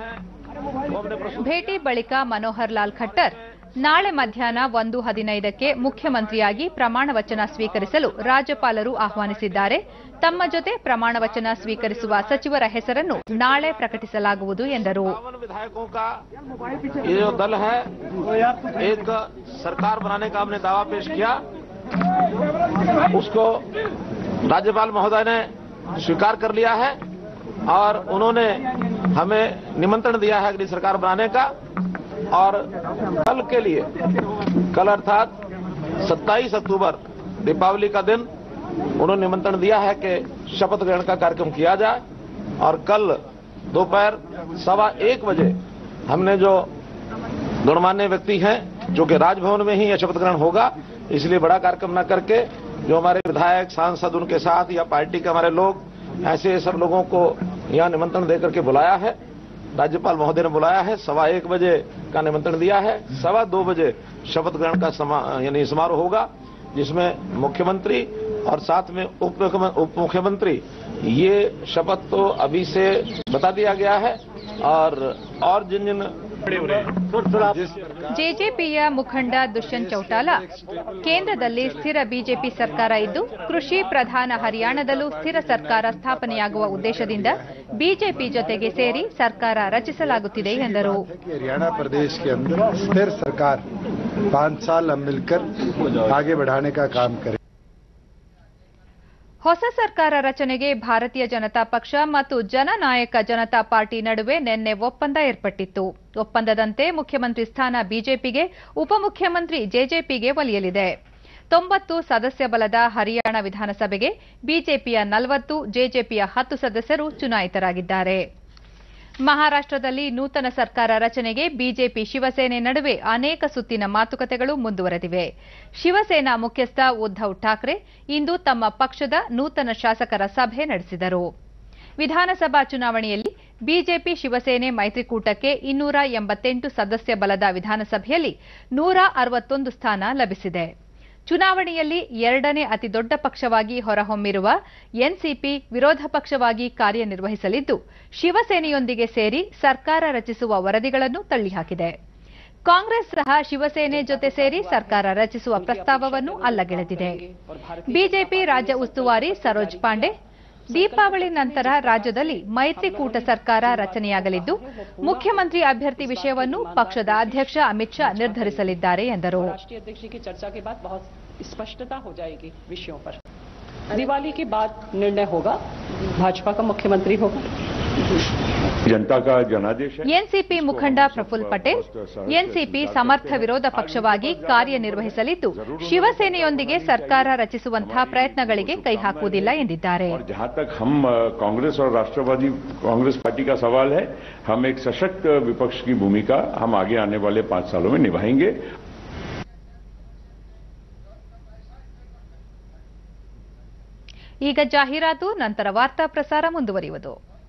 ಭೇಟಿ ಬಳಿಕ ಮನೋಹರ್ ಲಾಲ್ ಖಟ್ಟರ್ ನಾಳೆ ಮಧ್ಯಾಹ್ನ ಒಂದು ಹದಿನೈದಕ್ಕೆ ಮುಖ್ಯಮಂತ್ರಿಯಾಗಿ ಪ್ರಮಾಣ ವಚನ ಸ್ವೀಕರಿಸಲು ರಾಜ್ಯಪಾಲರು ಆಹ್ವಾನಿಸಿದ್ದಾರೆ ತಮ್ಮ ಜೊತೆ ಪ್ರಮಾಣ ವಚನ ಸ್ವೀಕರಿಸುವ ಸಚಿವರ ಹೆಸರನ್ನು ನಾಳೆ ಪ್ರಕಟಿಸಲಾಗುವುದು ಎಂದರು बावन विधायकों का ये जो दल है एक सरकार बनाने का हमने दावा पेश किया उसको राज्यपाल महोदय ने स्वीकार कर लिया है और उन्होंने हमें निमंत्रण दिया है अगली सरकार बनाने का और कल के लिए कल अर्थात 27 अक्टूबर दीपावली का दिन उन्होंने निमंत्रण दिया है कि शपथ ग्रहण का कार्यक्रम किया जाए और कल दोपहर सवा एक बजे हमने जो गणमान्य व्यक्ति हैं जो कि राजभवन में ही यह शपथ ग्रहण होगा इसलिए बड़ा कार्यक्रम न करके जो हमारे विधायक सांसद उनके साथ या पार्टी के हमारे लोग ऐसे सब लोगों को यहाँ निमंत्रण देकर के बुलाया है राज्यपाल महोदय ने बुलाया है सवा एक बजे का निमंत्रण दिया है सवा दो बजे शपथ ग्रहण का समा- यानी समारोह होगा जिसमें मुख्यमंत्री और साथ में उप उप मुख्यमंत्री ये शपथ तो अभी से बता दिया गया है और और जिन जिन ಜೆಜೆಪಿಯ ಮುಖಂಡ ದುಷ್ಯಂತ್ ಚೌಟಾಲ ಕೇಂದ್ರದಲ್ಲಿ ಸ್ಥಿರ ಬಿಜೆಪಿ ಸರ್ಕಾರ ಇದ್ದು ಕೃಷಿ ಪ್ರಧಾನ ಹರಿಯಾಣದಲ್ಲೂ ಸ್ಥಿರ ಸರ್ಕಾರ ಸ್ಥಾಪನೆಯಾಗುವ ಉದ್ದೇಶದಿಂದ ಬಿಜೆಪಿ ಜೊತೆಗೆ ಸೇರಿ ಸರ್ಕಾರ ರಚಿಸಲಾಗುತ್ತಿದೆ ಎಂದರು कि हरियाणा प्रदेश के अंदर स्थिर सरकार पाँच साल हम मिलकर आगे बढ़ाने का काम करें ಹೊಸ ಸರ್ಕಾರ ರಚನೆಗೆ ಭಾರತೀಯ ಜನತಾ ಪಕ್ಷ ಮತ್ತು ಜನನಾಯಕ ಜನತಾ ಪಾರ್ಟಿ ನಡುವೆ ನಿನ್ನೆ ಒಪ್ಪಂದ ಏರ್ಪಟ್ಟಿತ್ತು ಒಪ್ಪಂದದಂತೆ ಮುಖ್ಯಮಂತ್ರಿ ಸ್ಥಾನ ಬಿಜೆಪಿಗೆ ಉಪಮುಖ್ಯಮಂತ್ರಿ ಜೆಜೆಪಿಗೆ ಒಲಿಯಲಿದೆ ತೊಂಬತ್ತು ಸದಸ್ಯ ಬಲದ ಹರಿಯಾಣ ವಿಧಾನಸಭೆಗೆ ಬಿಜೆಪಿಯ ನಲವತ್ತು ಜೆಜೆಪಿಯ ಹತ್ತು ಸದಸ್ಯರು ಚುನಾಯಿತರಾಗಿದ್ದಾರೆ ಮಹಾರಾಷ್ಟದಲ್ಲಿ ನೂತನ ಸರ್ಕಾರ ರಚನೆಗೆ ಬಿಜೆಪಿ ಶಿವಸೇನೆ ನಡುವೆ ಅನೇಕ ಸುತ್ತಿನ ಮಾತುಕತೆಗಳು ಮುಂದುವರೆದಿವೆ ಶಿವಸೇನಾ ಮುಖ್ಯಸ್ಥ ಉದ್ದವ್ ಠಾಕ್ರೆ ಇಂದು ತಮ್ಮ ಪಕ್ಷದ ನೂತನ ಶಾಸಕರ ಸಭೆ ನಡೆಸಿದರು ವಿಧಾನಸಭಾ ಚುನಾವಣೆಯಲ್ಲಿ ಬಿಜೆಪಿ ಶಿವಸೇನೆ ಮೈತ್ರಿಕೂಟಕ್ಕೆ ಇನ್ನೂರ ಎಂಬತ್ತೆಂಟು ಸದಸ್ಯ ಬಲದ ವಿಧಾನಸಭೆಯಲ್ಲಿ ನೂರ ಅರವತ್ತೊಂದು ಸ್ಥಾನ ಲಭಿಸಿದೆ ಚುನಾವಣೆಯಲ್ಲಿ ಎರಡನೇ ಅತಿದೊಡ್ಡ ಪಕ್ಷವಾಗಿ ಹೊರಹೊಮ್ಮಿರುವ ಎನ್ಸಿಪಿ ವಿರೋಧ ಪಕ್ಷವಾಗಿ ಕಾರ್ಯನಿರ್ವಹಿಸಲಿದ್ದು ಶಿವಸೇನೆಯೊಂದಿಗೆ ಸೇರಿ ಸರ್ಕಾರ ರಚಿಸುವ ವರದಿಗಳನ್ನು ತಳ್ಳಿಹಾಕಿದೆ ಕಾಂಗ್ರೆಸ್ ಸಹ ಶಿವಸೇನೆ ಜೊತೆ ಸೇರಿ ಸರ್ಕಾರ ರಚಿಸುವ ಪ್ರಸ್ತಾವವನ್ನು ಅಲ್ಲಗೆಳೆದಿದೆ ಬಿಜೆಪಿ ರಾಜ್ಯ ಉಸ್ತುವಾರಿ ಸರೋಜ್ ಪಾಂಡೆ ದೀಪಾವಳಿ ನಂತರ ರಾಜ್ಯದಲ್ಲಿ ಮೈತ್ರಿಕೂಟ ಸರ್ಕಾರ ರಚನೆಯಾಗಲಿದ್ದು ಮುಖ್ಯಮಂತ್ರಿ ಅಭ್ಯರ್ಥಿ ವಿಷಯವನ್ನು ಪಕ್ಷದ ಅಧ್ಯಕ್ಷ ಅಮಿತ್ ಶಾ ನಿರ್ಧರಿಸಲಿದ್ದಾರೆ ಎಂದರು राष्ट्रीय अध्यक्ष की चर्चा के बाद बहुत स्पष्टता हो जाएगी विषयों पर दिवाली के बाद निर्णय होगा भाजपा का मुख्यमंत्री होगा जनता का जनादेश है ಎನ್ಸಿಪಿ ಮುಖಂಡ ಪ್ರಫುಲ್ ಪಟೇಲ್ ಎನ್ಸಿಪಿ ಸಮರ್ಥ ವಿರೋಧ ಪಕ್ಷವಾಗಿ ಕಾರ್ಯನಿರ್ವಹಿಸಲಿದ್ದು ಶಿವಸೇನೆಯೊಂದಿಗೆ ಸರ್ಕಾರ ರಚಿಸುವಂತಹ ಪ್ರಯತ್ನಗಳಿಗೆ ಕೈ ಹಾಕುವುದಿಲ್ಲ ಎಂದಿದ್ದಾರೆ और जहां तक हम अ, कांग्रेस और राष्ट्रवादी कांग्रेस पार्टी का सवाल है हम एक सशक्त विपक्ष की भूमिका हम आगे आने वाले पांच सालों में निभाएंगे ಈಗ ಜಾಹೀರಾತು ನಂತರ ವಾರ್ತಾ ಪ್ರಸಾರ ಮುಂದುವರಿಯುವುದು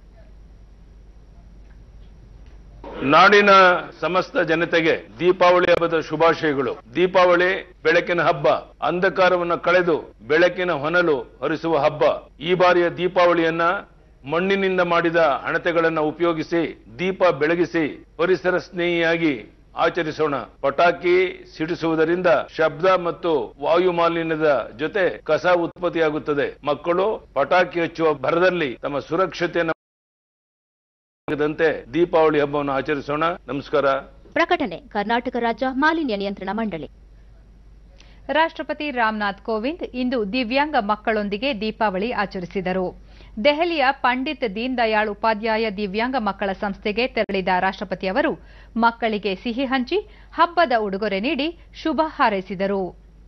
ನಾಡಿನ ಸಮಸ್ತ ಜನತೆಗೆ ದೀಪಾವಳಿ ಹಬ್ಬದ ಶುಭಾಶಯಗಳು ದೀಪಾವಳಿ ಬೆಳಕಿನ ಹಬ್ಬ ಅಂಧಕಾರವನ್ನು ಕಳೆದು ಬೆಳಕಿನ ಹೊನಲು ಹರಿಸುವ ಹಬ್ಬ ಈ ಬಾರಿಯ ದೀಪಾವಳಿಯನ್ನ ಮಣ್ಣಿನಿಂದ ಮಾಡಿದ ಹಣತೆಗಳನ್ನು ಉಪಯೋಗಿಸಿ ದೀಪ ಬೆಳಗಿಸಿ ಪರಿಸರ ಸ್ನೇಹಿಯಾಗಿ ಆಚರಿಸೋಣ ಪಟಾಕಿ ಸಿಡಿಸುವುದರಿಂದ ಶಬ್ದ ಮತ್ತು ವಾಯು ಮಾಲಿನ್ಯದ ಜೊತೆ ಕಸ ಉತ್ಪತ್ತಿಯಾಗುತ್ತದೆ ಮಕ್ಕಳು ಪಟಾಕಿ ಹಚ್ಚುವ ಭರದಲ್ಲಿ ತಮ್ಮ ಸುರಕ್ಷತೆಯನ್ನು ದಂತೆ ದೀಪಾವಳಿ ಹಬ್ಬವನ್ನು ಆಚರಿಸೋಣ ನಮಸ್ಕಾರ ಪ್ರಕಟಣೆ ಕರ್ನಾಟಕ ರಾಜ್ಯ ಮಾಲಿನ್ಯ ನಿಯಂತ್ರಣ ಮಂಡಳಿ ರಾಷ್ಟ್ರಪತಿ ರಾಮನಾಥ್ ಕೋವಿಂದ್ ಇಂದು ದಿವ್ಯಾಂಗ ಮಕ್ಕಳೊಂದಿಗೆ ದೀಪಾವಳಿ ಆಚರಿಸಿದರು ದೆಹಲಿಯ ಪಂಡಿತ್ ದೀನ್ ದಯಾಳ್ ಉಪಾಧ್ಯಾಯ ದಿವ್ಯಾಂಗ ಮಕ್ಕಳ ಸಂಸ್ಥೆಗೆ ತೆರಳಿದ ರಾಷ್ಟ್ರಪತಿ ಅವರು ಮಕ್ಕಳಿಗೆ ಸಿಹಿ ಹಂಚಿ ಹಬ್ಬದ ಉಡುಗೊರೆ ನೀಡಿ ಶುಭ ಹಾರೈಸಿದರು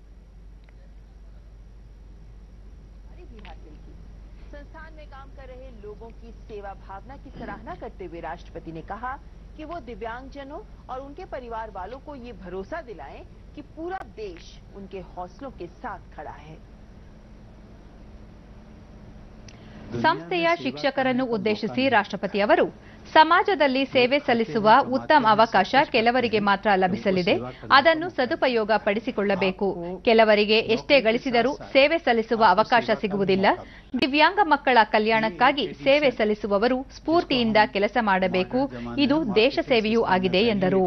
संस्थान में काम कर रहे लोगों की सेवा भावना की सराहना करते हुए राष्ट्रपति ने कहा कि वो दिव्यांगजनों और उनके परिवार वालों को ये भरोसा दिलाएं कि पूरा देश उनके हौसलों के साथ खड़ा है ಸಂಸ್ಥೆಯ ಶಿಕ್ಷಕರನ್ನು ಉದ್ದೇಶಿಸಿ ರಾಷ್ಟ್ರಪತಿ ಅವರು ಸಮಾಜದಲ್ಲಿ ಸೇವೆ ಸಲ್ಲಿಸುವ ಉತ್ತಮ ಅವಕಾಶ ಕೆಲವರಿಗೆ ಮಾತ್ರ ಲಭಿಸಲಿದೆ ಅದನ್ನು ಸದುಪಯೋಗ ಪಡಿಸಿಕೊಳ್ಳಬೇಕು ಕೆಲವರಿಗೆ ಎಷ್ಟೇ ಗಳಿಸಿದರೂ ಸೇವೆ ಸಲ್ಲಿಸುವ ಅವಕಾಶ ಸಿಗುವುದಿಲ್ಲ ದಿವ್ಯಾಂಗ ಮಕ್ಕಳ ಕಲ್ಯಾಣಕ್ಕಾಗಿ ಸೇವೆ ಸಲ್ಲಿಸುವವರು ಸ್ಫೂರ್ತಿಯಿಂದ ಕೆಲಸ ಮಾಡಬೇಕು ಇದು ದೇಶ ಸೇವೆಯೂ ಆಗಿದೆ ಎಂದರು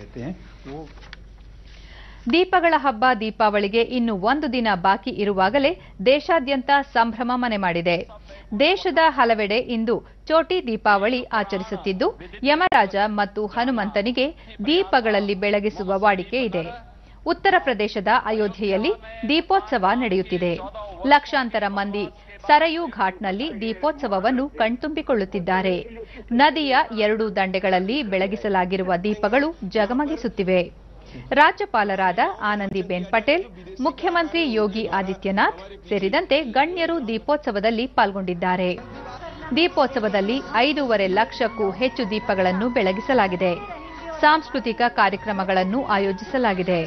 ದೀಪಗಳ ಹಬ್ಬ ದೀಪಾವಳಿಗೆ ಇನ್ನು ಒಂದು ದಿನ ಬಾಕಿ ಇರುವಾಗಲೇ ದೇಶಾದ್ಯಂತ ಸಂಭ್ರಮ ಮನೆ ಮಾಡಿದೆ ದೇಶದ ಹಲವೆಡೆ ಇಂದು ಚೋಟಿ ದೀಪಾವಳಿ ಆಚರಿಸುತ್ತಿದ್ದು ಯಮರಾಜ ಮತ್ತು ಹನುಮಂತನಿಗೆ ದೀಪಗಳಲ್ಲಿ ಬೆಳಗಿಸುವ ವಾಡಿಕೆ ಇದೆ ಉತ್ತರ ಪ್ರದೇಶದ ಅಯೋಧ್ಯೆಯಲ್ಲಿ ದೀಪೋತ್ಸವ ನಡೆಯುತ್ತಿದೆ ಲಕ್ಷಾಂತರ ಮಂದಿ ಸರಯೂ ಘಾಟ್ನಲ್ಲಿ ದೀಪೋತ್ಸವವನ್ನು ಕಣ್ತುಂಬಿಕೊಳ್ಳುತ್ತಿದ್ದಾರೆ ನದಿಯ ಎರಡು ದಂಡೆಗಳಲ್ಲಿ ಬೆಳಗಿಸಲಾಗಿರುವ ದೀಪಗಳು ಜಗಮಗಿಸುತ್ತಿವೆ ರಾಜ್ಯಪಾಲರಾದ ಆನಂದಿಬೆನ್ ಪಟೇಲ್ ಮುಖ್ಯಮಂತ್ರಿ ಯೋಗಿ ಆದಿತ್ಯನಾಥ್ ಸೇರಿದಂತೆ ಗಣ್ಯರು ದೀಪೋತ್ಸವದಲ್ಲಿ ಪಾಲ್ಗೊಂಡಿದ್ದಾರೆ ದೀಪೋತ್ಸವದಲ್ಲಿ ಐದೂವರೆ ಲಕ್ಷಕ್ಕೂ ಹೆಚ್ಚು ದೀಪಗಳನ್ನು ಬೆಳಗಿಸಲಾಗಿದೆ ಸಾಂಸ್ಕೃತಿಕ ಕಾರ್ಯಕ್ರಮಗಳನ್ನು ಆಯೋಜಿಸಲಾಗಿದೆ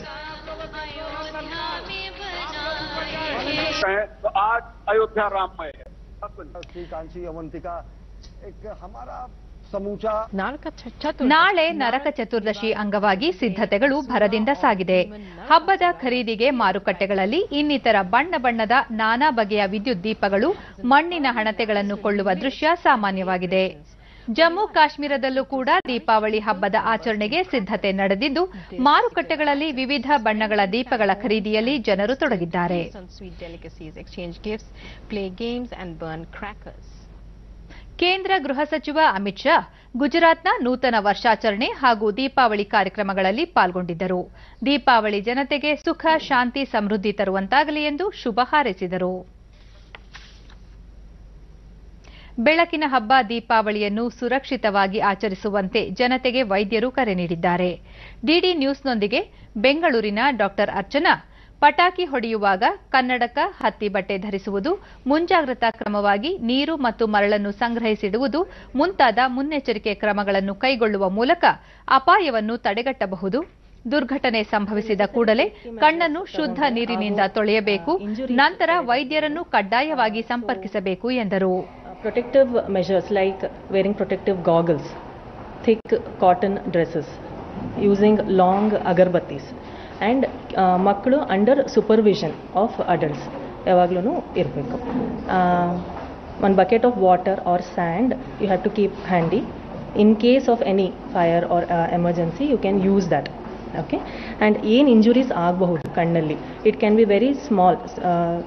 तो आज अयोध्या राममय है श्री कांची अवंतिका एक हमारा समूचा ನಾಳೆ ನರಕ ಚತುರ್ದಶಿ ಅಂಗವಾಗಿ ಸಿದ್ಧತೆಗಳು ಭರದಿಂದ ಸಾಗಿದೆ ಹಬ್ಬದ ಖರೀದಿಗೆ ಮಾರುಕಟ್ಟೆಗಳಲ್ಲಿ ಇನ್ನಿತರ ಬಣ್ಣ ಬಣ್ಣದ ನಾನಾ ಬಗೆಯ ವಿದ್ಯುತ್ ದೀಪಗಳು ಮಣ್ಣಿನ ಹಣತೆಗಳನ್ನು ಕೊಳ್ಳುವ ದೃಶ್ಯ ಸಾಮಾನ್ಯವಾಗಿದೆ ಜಮ್ಮು ಕಾಶ್ಮೀರದಲ್ಲೂ ಕೂಡ ದೀಪಾವಳಿ ಹಬ್ಬದ ಆಚರಣೆಗೆ ಸಿದ್ಧತೆ ನಡೆದಿದ್ದು ಮಾರುಕಟ್ಟೆಗಳಲ್ಲಿ ವಿವಿಧ ಬಣ್ಣಗಳ ದೀಪಗಳ ಖರೀದಿಯಲ್ಲಿ ಜನರು ತೊಡಗಿದ್ದಾರೆ on sweet delicacies, exchange gifts, play games, and burn crackers. ಕೇಂದ್ರ ಗೃಹ ಸಚಿವ ಅಮಿತ್ ಶಾ ಗುಜರಾತ್ನ ನೂತನ ವರ್ಷಾಚರಣೆ ಹಾಗೂ ದೀಪಾವಳಿ ಕಾರ್ಯಕ್ರಮಗಳಲ್ಲಿ ಪಾಲ್ಗೊಂಡಿದ್ದರು ದೀಪಾವಳಿ ಜನತೆಗೆ ಸುಖ ಶಾಂತಿ ಸಮೃದ್ಧಿ ತರುವಂತಾಗಲಿ ಎಂದು ಶುಭ ಹಾರೈಸಿದರು ಬೆಳಕಿನ ಹಬ್ಬ ದೀಪಾವಳಿಯನ್ನು ಸುರಕ್ಷಿತವಾಗಿ ಆಚರಿಸುವಂತೆ ಜನತೆಗೆ ವೈದ್ಯರು ಕರೆ ನೀಡಿದ್ದಾರೆ ಡಿಡಿ ನ್ಯೂಸ್ನೊಂದಿಗೆ ಬೆಂಗಳೂರಿನ ಡಾ ಅರ್ಚನಾ ಪಟಾಕಿ ಹೊಡೆಯುವಾಗ ಕನ್ನಡಕ ಹತ್ತಿ ಬಟ್ಟೆ ಧರಿಸುವುದು ಮುಂಜಾಗ್ರತಾ ಕ್ರಮವಾಗಿ ನೀರು ಮತ್ತು ಮರಳನ್ನು ಸಂಗ್ರಹಿಸಿಡುವುದು ಮುಂತಾದ ಮುನ್ನೆಚ್ಚರಿಕೆ ಕ್ರಮಗಳನ್ನು ಕೈಗೊಳ್ಳುವ ಮೂಲಕ ಅಪಾಯವನ್ನು ತಡೆಗಟ್ಟಬಹುದು ದುರ್ಘಟನೆ ಸಂಭವಿಸಿದ ಕೂಡಲೇ ಕಣ್ಣನ್ನು ಶುದ್ಧ ನೀರಿನಿಂದ ತೊಳೆಯಬೇಕು ನಂತರ ವೈದ್ಯರನ್ನು ಕಡ್ಡಾಯವಾಗಿ ಸಂಪರ್ಕಿಸಬೇಕು ಎಂದರು protective measures like wearing protective goggles, thick cotton dresses, using long agarbattis, and uh, ಮಕ್ಕಳು ಅಂಡರ್ ಸೂಪರ್ವಿಷನ್ ಆಫ್ ಅಡಲ್ಟ್ಸ್ ಯಾವಾಗ್ಲೂ ಇರಬೇಕು one bucket of water or sand you have to keep handy in case of any fire or emergency you can use that okay and ಏನು ಇಂಜುರೀಸ್ ಆಗಬಹುದು ಕಣ್ಣಲ್ಲಿ it can be very small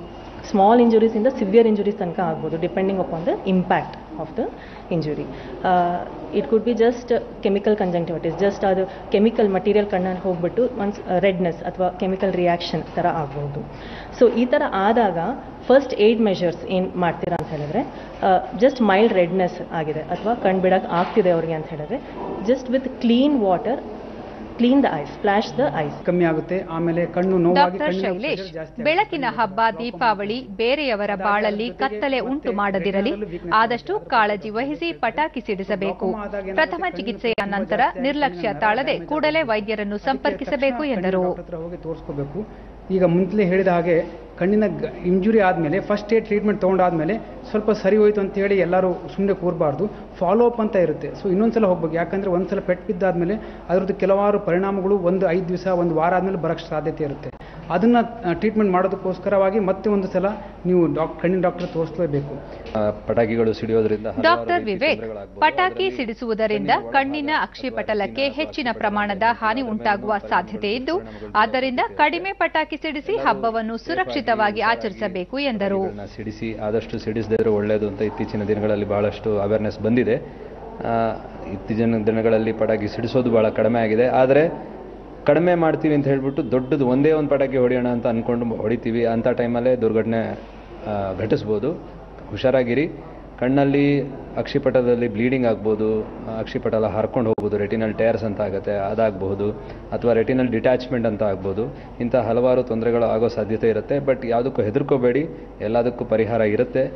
small ಇಂಜುರೀಸಿಂದ ಸಿವಿಯರ್ ಇಂಜುರೀಸ್ ತನಕ ಆಗ್ಬೋದು depending upon the impact of the injury it could be just chemical conjunctivitis just ಅದು ಕೆಮಿಕಲ್ ಮಟೀರಿಯಲ್ ಕಣ್ಣಲ್ಲಿ ಹೋಗ್ಬಿಟ್ಟು ಒನ್ಸ್ ರೆಡ್ನೆಸ್ ಅಥವಾ ಕೆಮಿಕಲ್ ರಿಯಾಕ್ಷನ್ ಥರ ಆಗ್ಬೋದು ಸೊ ಈ ಥರ ಆದಾಗ ಫಸ್ಟ್ ಏಡ್ ಮೆಷರ್ಸ್ ಏನು ಮಾಡ್ತೀರಾ ಅಂತ ಹೇಳಿದ್ರೆ ಜಸ್ಟ್ ಮೈಲ್ಡ್ ರೆಡ್ನೆಸ್ ಆಗಿದೆ ಅಥವಾ ಕಣ್ಣು ಬಿಡಕ್ಕೆ ಆಗ್ತಿದೆ ಅವ್ರಿಗೆ ಅಂತ ಹೇಳಿದ್ರೆ just with clean water clean the eyes flush the eyes ಕಮ್ಮಿ ಆಗುತ್ತೆ ಆಮೇಲೆ ಕಣ್ಣು ನೋವಾಗಿ ಡಾಕ್ಟರ್ ಶೈಲೇಶ್ ಬೆಳಕಿನ ಹಬ್ಬ ದೀಪಾವಳಿ ಬೇರೆಯವರ ಬಾಳಲ್ಲಿ ಕತ್ತಲೆ ಉಂಟು ಮಾಡದಿರಲಿ ಆದಷ್ಟು ಕಾಳಜಿ ವಹಿಸಿ ಪಟಾಕಿ ಸಿಡಿಸಬೇಕು ಪ್ರಥಮ ಚಿಕಿತ್ಸೆಯ ನಂತರ ನಿರ್ಲಕ್ಷ್ಯ ತಾಳದೆ ಕೂಡಲೇ ವೈದ್ಯರನ್ನು ಸಂಪರ್ಕಿಸಬೇಕು ಎಂದರು ಹತ್ರ ಹೋಗಿ ತೋರಿಸ್ಕೋಬೇಕು ಈಗ ಮುಂಚೆ ಹೇಳಿದ ಹಾಗೆ ಕಣ್ಣಿನ ಇಂಜುರಿ ಆದಮೇಲೆ ಫಸ್ಟ್ ಏಡ್ ಟ್ರೀಟ್ಮೆಂಟ್ ತೊಗೊಂಡಾದ್ಮೇಲೆ ಸ್ವಲ್ಪ ಸರಿ ಹೋಯ್ತು ಅಂತ ಹೇಳಿ ಎಲ್ಲರೂ ಸುಮ್ಮನೆ ಕೂರಬಾರ್ದು ಫಾಲೋ ಅಪ್ ಅಂತ ಇರುತ್ತೆ ಸೊ ಇನ್ನೊಂದ್ಸಲ ಹೋಗ್ಬೇಕು ಯಾಕಂದರೆ ಒಂದ್ಸಲ ಪೆಟ್ಟು ಬಿದ್ದಾದ್ಮೇಲೆ ಅದರದ್ದು ಕೆಲವಾರು ಪರಿಣಾಮಗಳು ಒಂದು ಐದು ದಿವಸ ಒಂದು ವಾರ ಆದಮೇಲೆ ಬರೋಕ್ಕೆ ಸಾಧ್ಯತೆ ಇರುತ್ತೆ ಅದನ್ನು ಟ್ರೀಟ್ಮೆಂಟ್ ಮಾಡೋದಕ್ಕೋಸ್ಕರವಾಗಿ ಮತ್ತೆ ಒಂದು ಸಲ ನೀವು ಡಾಕ್ ಕಣ್ಣಿನ ಡಾಕ್ಟರ್ ತೋರಿಸಲೇಬೇಕು ಪಟಾಕಿಗಳು ಸಿಡಿಯೋದ್ರಿಂದ ಹಲವಾರು ಡಾಕ್ಟರ್ ರೀತಿ ವಿವೇಕ್ ತೊಂದರೆಗಳಾಗ್ಬೋದು. ಪಟಾಕಿ ಸಿಡಿಸುವುದರಿಂದ ಕಣ್ಣಿನ ಅಕ್ಷಿಪಟಲಕ್ಕೆ ಹೆಚ್ಚಿನ ಪ್ರಮಾಣದ ಹಾನಿ ಉಂಟಾಗುವ ಸಾಧ್ಯತೆ ಇದ್ದು ಆದ್ದರಿಂದ ಕಡಿಮೆ ಪಟಾಕಿ ಸಿಡಿಸಿ ಹಬ್ಬವನ್ನು ಸುರಕ್ಷಿತವಾಗಿ ಆಚರಿಸಬೇಕು ಎಂದರು ಪಟಾಕಿಗಳನ್ನ ಸಿಡಿಸಿ ಆದಷ್ಟು ಸಿಡಿಸದೇ ಇದ್ರೆ ಒಳ್ಳೆಯದು ಅಂತ ಇತ್ತೀಚಿನ ದಿನಗಳಲ್ಲಿ ಬಹಳಷ್ಟು ಅವೇರ್ನೆಸ್ ಬಂದಿದೆ ಆ, ಇತ್ತೀಚಿನ ದಿನಗಳಲ್ಲಿ ಪಟಾಕಿ ಸಿಡಿಸೋದು ಬಹಳ ಕಡಿಮೆ ಆಗಿದೆ ಆದರೆ ಕಡಿಮೆ ಮಾಡ್ತೀವಿ ಅಂತ ಹೇಳ್ಬಿಟ್ಟು ದೊಡ್ಡದು ಒಂದೇ ಒಂದು ಪಟಾಕಿ ಹೊಡೆಯೋಣ ಅಂತ ಅಂದ್ಕೊಂಡು ಹೊಡಿತೀವಿ ಅಂಥ ಟೈಮಲ್ಲೇ ದುರ್ಘಟನೆ ಆ, ಘಟಿಸ್ಬೋದು ಹುಷಾರಾಗಿರಿ ಕಣ್ಣಲ್ಲಿ ಅಕ್ಷಿಪಟಲದಲ್ಲಿ ಬ್ಲೀಡಿಂಗ್ ಆಗ್ಬೋದು ಆ, ಅಕ್ಷಿಪಟಲ ಹರ್ಕೊಂಡು ಹೋಗ್ಬೋದು ರೆಟಿನಲ್ ಟೇರ್ಸ್ ಅಂತ ಆಗುತ್ತೆ ಅದಾಗಬಹುದು ಅಥವಾ ರೆಟಿನಲ್ ಡಿಟ್ಯಾಚ್ಮೆಂಟ್ ಅಂತ ಆಗ್ಬೋದು ಇಂಥ ಹಲವಾರು ತೊಂದರೆಗಳು ಆಗೋ ಸಾಧ್ಯತೆ ಇರುತ್ತೆ ಬಟ್ ಯಾವುದಕ್ಕೂ ಹೆದರ್ಕೋಬೇಡಿ ಎಲ್ಲದಕ್ಕೂ ಪರಿಹಾರ ಇರುತ್ತೆ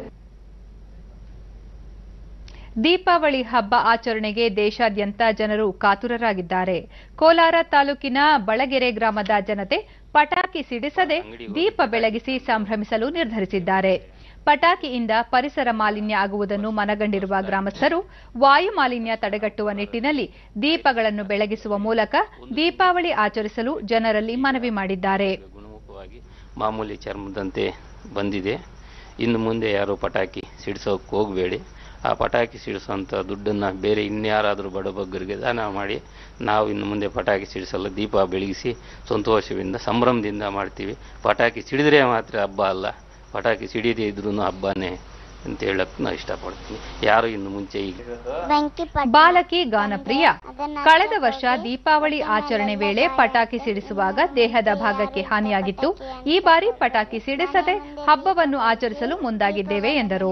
ದೀಪಾವಳಿ ಹಬ್ಬ ಆಚರಣೆಗೆ ದೇಶಾದ್ಯಂತ ಜನರು ಕಾತುರರಾಗಿದ್ದಾರೆ ಕೋಲಾರ ತಾಲೂಕಿನ ಬಳಗೆರೆ ಗ್ರಾಮದ ಜನತೆ ಪಟಾಕಿ ಸಿಡಿಸದೆ ದೀಪ ಬೆಳಗಿಸಿ ಸಂಭ್ರಮಿಸಲು ನಿರ್ಧರಿಸಿದ್ದಾರೆ ಪಟಾಕಿಯಿಂದ ಪರಿಸರ ಮಾಲಿನ್ಯ ಆಗುವುದನ್ನು ಮನಗಂಡಿರುವ ಗ್ರಾಮಸ್ಥರು ವಾಯು ಮಾಲಿನ್ಯ ತಡೆಗಟ್ಟುವ ನಿಟ್ಟಿನಲ್ಲಿ ದೀಪಗಳನ್ನು ಬೆಳಗಿಸುವ ಮೂಲಕ ದೀಪಾವಳಿ ಆಚರಿಸಲು ಜನರಲ್ಲಿ ಮನವಿ ಮಾಡಿದ್ದಾರೆ ಗುಣಮುಖವಾಗಿ ಮಾಮೂಲಿ ಚರ್ಮದಂತೆ ಬಂದಿದೆ ಇನ್ನು ಮುಂದೆ ಯಾರು ಪಟಾಕಿ ಸಿಡಿಸೋಕೆ ಹೋಗಬೇಡಿ ಆ ಪಟಾಕಿ ಸಿಡಿಸೋಂಥ ದುಡ್ಡನ್ನು ಬೇರೆ ಇನ್ಯಾರಾದರೂ ಬಡಬಗ್ಗರಿಗೆ ದಾನ ಮಾಡಿ ನಾವು ಇನ್ನು ಮುಂದೆ ಪಟಾಕಿ ಸಿಡಿಸಲು ದೀಪ ಬೆಳಗಿಸಿ ಸಂತೋಷದಿಂದ ಸಂಭ್ರಮದಿಂದ ಮಾಡ್ತೀವಿ ಪಟಾಕಿ ಸಿಡಿದ್ರೆ ಮಾತ್ರ ಹಬ್ಬ ಅಲ್ಲ ಪಟಾಕಿ ಸಿಡಿಯದೇ ಇದ್ರೂ ಹಬ್ಬನೇ ಅಂತ ಹೇಳಕ್ ನಾ ಇಷ್ಟಪಡ್ತೀನಿ ಯಾರು ಇನ್ನು ಮುಂಚೆ ಈಗ ಬಾಲಕಿ ಗಾನಪ್ರಿಯ ಕಳೆದ ವರ್ಷ ದೀಪಾವಳಿ ಆಚರಣೆ ವೇಳೆ ಪಟಾಕಿ ಸಿಡಿಸುವಾಗ ದೇಹದ ಭಾಗಕ್ಕೆ ಹಾನಿಯಾಗಿತ್ತು ಈ ಬಾರಿ ಪಟಾಕಿ ಸಿಡಿಸದೆ ಹಬ್ಬವನ್ನು ಆಚರಿಸಲು ಮುಂದಾಗಿದ್ದೇವೆ ಎಂದರು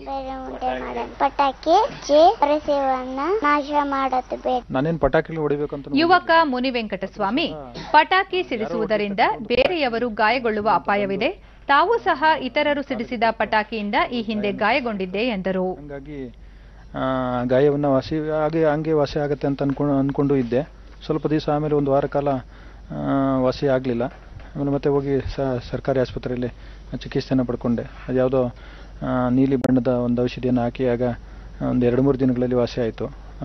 ಪಟಾಕಿ ಹಚ್ಚಿ ಪರಿಸರವನ್ನ ನಾಶ ಮಾಡೋದು ಬೇಡ ನಾನೇನು ಪಟಾಕಿಗಳು ಹೊಡಿಬೇಕು ಅಂತ ಯುವಕ ಮುನಿ ವೆಂಕಟಸ್ವಾಮಿ ಪಟಾಕಿ ಸಿಡಿಸುವುದರಿಂದ ಬೇರೆಯವರು ಗಾಯಗೊಳ್ಳುವ ಅಪಾಯವಿದೆ ತಾವು ಸಹ ಇತರರು ಸಿಡಿಸಿದ ಪಟಾಕಿಯಿಂದ ಈ ಹಿಂದೆ ಗಾಯಗೊಂಡಿದ್ದೆ ಎಂದರು ಹಂಗಾಗಿ ಆ, ಗಾಯವನ್ನ ವಾಸಿ ಹಾಗೆ ಹಂಗೆ ವಾಸಿ ಆಗುತ್ತೆ ಅಂತ ಅನ್ಕೊಂಡು ಅನ್ಕೊಂಡು ಇದ್ದೆ ಸ್ವಲ್ಪ ದಿವಸ ಆಮೇಲೆ ಒಂದು ವಾರ ಕಾಲ ಆ, ವಾಸಿ ಆಗಲಿಲ್ಲ ಆಮೇಲೆ ಮತ್ತೆ ಹೋಗಿ ಸ ಸರ್ಕಾರಿ ಆಸ್ಪತ್ರೆಯಲ್ಲಿ ಚಿಕಿತ್ಸೆನ ಪಡ್ಕೊಂಡೆ ಅದ್ಯಾವುದೋ ಆ, ನೀಲಿ ಬಣ್ಣದ ಒಂದು ಔಷಧಿಯನ್ನು ಹಾಕಿ ಆಗ ಒಂದು ಎರಡು ಮೂರು ದಿನಗಳಲ್ಲಿ ವಾಸಿ ಆಯಿತು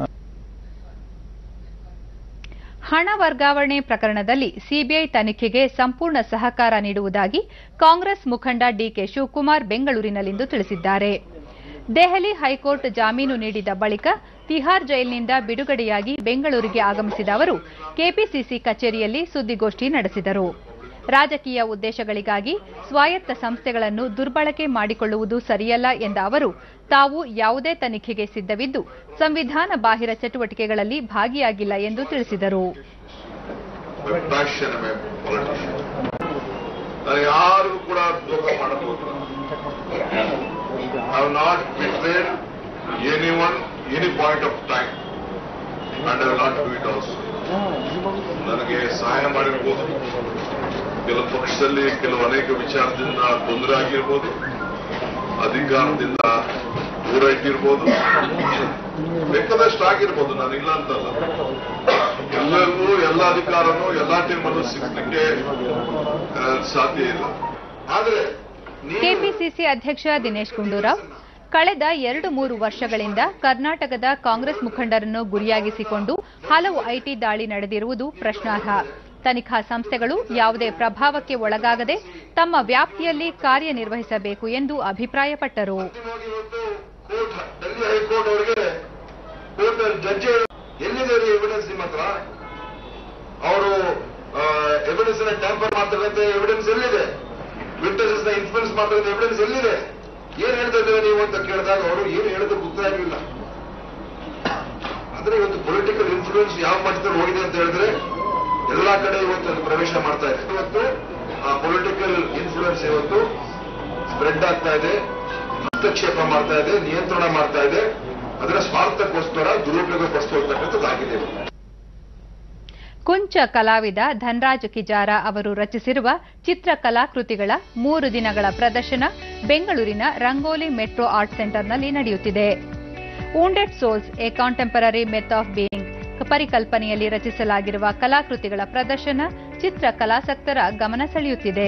ಹಣ ವರ್ಗಾವಣೆ ಪ್ರಕರಣದಲ್ಲಿ ಸಿಬಿಐ ತನಿಖೆಗೆ ಸಂಪೂರ್ಣ ಸಹಕಾರ ನೀಡುವುದಾಗಿ ಕಾಂಗ್ರೆಸ್ ಮುಖಂಡ ಡಿಕೆ ಶಿವಕುಮಾರ್ ಬೆಂಗಳೂರಿನಲ್ಲಿಂದು ತಿಳಿಸಿದ್ದಾರೆ ದೆಹಲಿ ಹೈಕೋರ್ಟ್ ಜಾಮೀನು ನೀಡಿದ ಬಳಿಕ ತಿಹಾರ್ ಜೈಲಿನಿಂದ ಬಿಡುಗಡೆಯಾಗಿ ಬೆಂಗಳೂರಿಗೆ ಆಗಮಿಸಿದ ಅವರು ಕೆಪಿಸಿಸಿ ಕಚೇರಿಯಲ್ಲಿ ಸುದ್ದಿಗೋಷ್ಠಿ ನಡೆಸಿದರು ರಾಜಕೀಯ ಉದ್ದೇಶಗಳಿಗಾಗಿ ಸ್ವಾಯತ್ತ ಸಂಸ್ಥೆಗಳನ್ನು ದುರ್ಬಳಕೆ ಮಾಡಿಕೊಳ್ಳುವುದು ಸರಿಯಲ್ಲ ಎಂದ ಅವರು ತಾವು ಯಾವುದೇ ತನಿಖೆಗೆ ಸಿದ್ಧವಿದ್ದು ಸಂವಿಧಾನ ಬಾಹಿರ ಚಟುವಟಿಕೆಗಳಲ್ಲಿ ಭಾಗಿಯಾಗಿಲ್ಲ ಎಂದು ತಿಳಿಸಿದರು ಪ್ಯಾಷನ್ ಪೊಲಿಟಿಷಿಯನ್ ನಾನು ಯಾರಿಗೂ ಕೂಡ ದ್ರೋಹ ಮಾಡಬಹುದು I not betrayed any one any point of time and I not do it also ನನಗೆ ಸಹಾಯ ಮಾಡಿರ್ಬೋದು ಕೆಲವು ಪಕ್ಷದಲ್ಲಿ ಕೆಲವು ಅನೇಕ ವಿಚಾರದಿಂದ ತೊಂದರೆ ಆಗಿರ್ಬೋದು ಅಧಿಕಾರದಿಂದ ದೂರ ಇಟ್ಟಿರ್ಬೋದು ಬೇಕಾದಷ್ಟು ಆಗಿರ್ಬೋದು ನಾನು ಇಲ್ಲ ಅಂತಲ್ಲ ಎಲ್ಲರಿಗೂ ಎಲ್ಲ ಅಧಿಕಾರನೂ ಎಲ್ಲಾ ಟೀಮಲ್ಲೂ ಸಿಗ್ಲಿಕ್ಕೆ ಆ, ಸಾಧ್ಯ ಇಲ್ಲ ಆದ್ರೆ ಕೆಪಿಸಿಸಿ ಅಧ್ಯಕ್ಷ ದಿನೇಶ್ ಗುಂಡೂರಾವ್ ಕಳೆದ ಎರಡು ಮೂರು ವರ್ಷಗಳಿಂದ ಕರ್ನಾಟಕದ ಕಾಂಗ್ರೆಸ್ ಮುಖಂಡರನ್ನು ಗುರಿಯಾಗಿಸಿಕೊಂಡು ಹಲವು ಐಟಿ ದಾಳಿ ನಡೆದಿರುವುದು ಪ್ರಶ್ನಾರ್ಹ ತನಿಖಾ ಸಂಸ್ಥೆಗಳು ಯಾವುದೇ ಪ್ರಭಾವಕ್ಕೆ ಒಳಗಾಗದೆ ತಮ್ಮ ವ್ಯಾಪ್ತಿಯಲ್ಲಿ ಕಾರ್ಯನಿರ್ವಹಿಸಬೇಕು ಎಂದು ಅಭಿಪ್ರಾಯಪಟ್ಟರು ಡೆಲ್ಲಿ ಹೈಕೋರ್ಟ್ ಅವರಿಗೆ ಕೋರ್ಟ್ ಜಡ್ಜಿ ಎಲ್ಲಿದೆ ರೀ ಎವಿಡೆನ್ಸ್ ನಿಮ್ಮ ಹತ್ರ ಅವರು ಎವಿಡೆನ್ಸ್ ಟ್ಯಾಂಪರ್ ಮಾಡ್ತಾರೆ ಎವಿಡೆನ್ಸ್ ಎಲ್ಲಿದೆ ವಿಂಟೇಜಸ್ ನ ಇನ್ಫ್ಲೂಯೆನ್ಸ್ ಮಾಡಿದ್ರೆ ಎವಿಡೆನ್ಸ್ ಎಲ್ಲಿದೆ ಏನ್ ಹೇಳ್ತಾ ಇದ್ದೇವೆ ನೀವು ಅಂತ ಕೇಳಿದಾಗ ಅವರು ಏನು ಹೇಳಿದ್ರು ಗೊತ್ತೇ ಆಗಲಿಲ್ಲ ಅಂದ್ರೆ ಇವತ್ತು ಪೊಲಿಟಿಕಲ್ ಇನ್ಫ್ಲೂಯೆನ್ಸ್ ಯಾವ ಮಟ್ಟದಲ್ಲಿ ಹೋಗಿದೆ ಅಂತ ಹೇಳಿದ್ರೆ ಎಲ್ಲಾ ಕಡೆ ಇವತ್ತು ಅದು ಪ್ರವೇಶ ಮಾಡ್ತಾ ಇದೆ ಇವತ್ತು ಆ ಪೊಲಿಟಿಕಲ್ ಇನ್ಫ್ಲೂಯೆನ್ಸ್ ಇವತ್ತು ಸ್ಪ್ರೆಡ್ ಆಗ್ತಾ ಇದೆ ಹಸ್ತಕ್ಷೇಪ ಮಾಡ್ತಾ ಇದೆ ನಿಯಂತ್ರಣ ಮಾಡ್ತಾ ಇದೆ ಅದರ ಸ್ವಾರ್ಥಕ್ಕೋಸ್ಕರ ದುರುಪಯೋಗ ಪಡಿಸ್ಕೊಳ್ತಕ್ಕಂಥದ್ದಾಗಿದೆ ಕುಂಚ ಕಲಾವಿದ ಧನ್ರಾಜ್ ಕಿಜಾರ ಅವರು ರಚಿಸಿರುವ ಚಿತ್ರಕಲಾಕೃತಿಗಳ ಮೂರು ದಿನಗಳ ಪ್ರದರ್ಶನ ಬೆಂಗಳೂರಿನ ರಂಗೋಲಿ ಮೆಟ್ರೋ ಆರ್ಟ್ ಸೆಂಟರ್ನಲ್ಲಿ ನಡೆಯುತ್ತಿದೆ wounded souls a contemporary myth of being ಪರಿಕಲ್ಪನೆಯಲ್ಲಿ ರಚಿಸಲಾಗಿರುವ ಕಲಾಕೃತಿಗಳ ಪ್ರದರ್ಶನ ಚಿತ್ರಕಲಾಸಕ್ತರ ಗಮನ ಸೆಳೆಯುತ್ತಿದೆ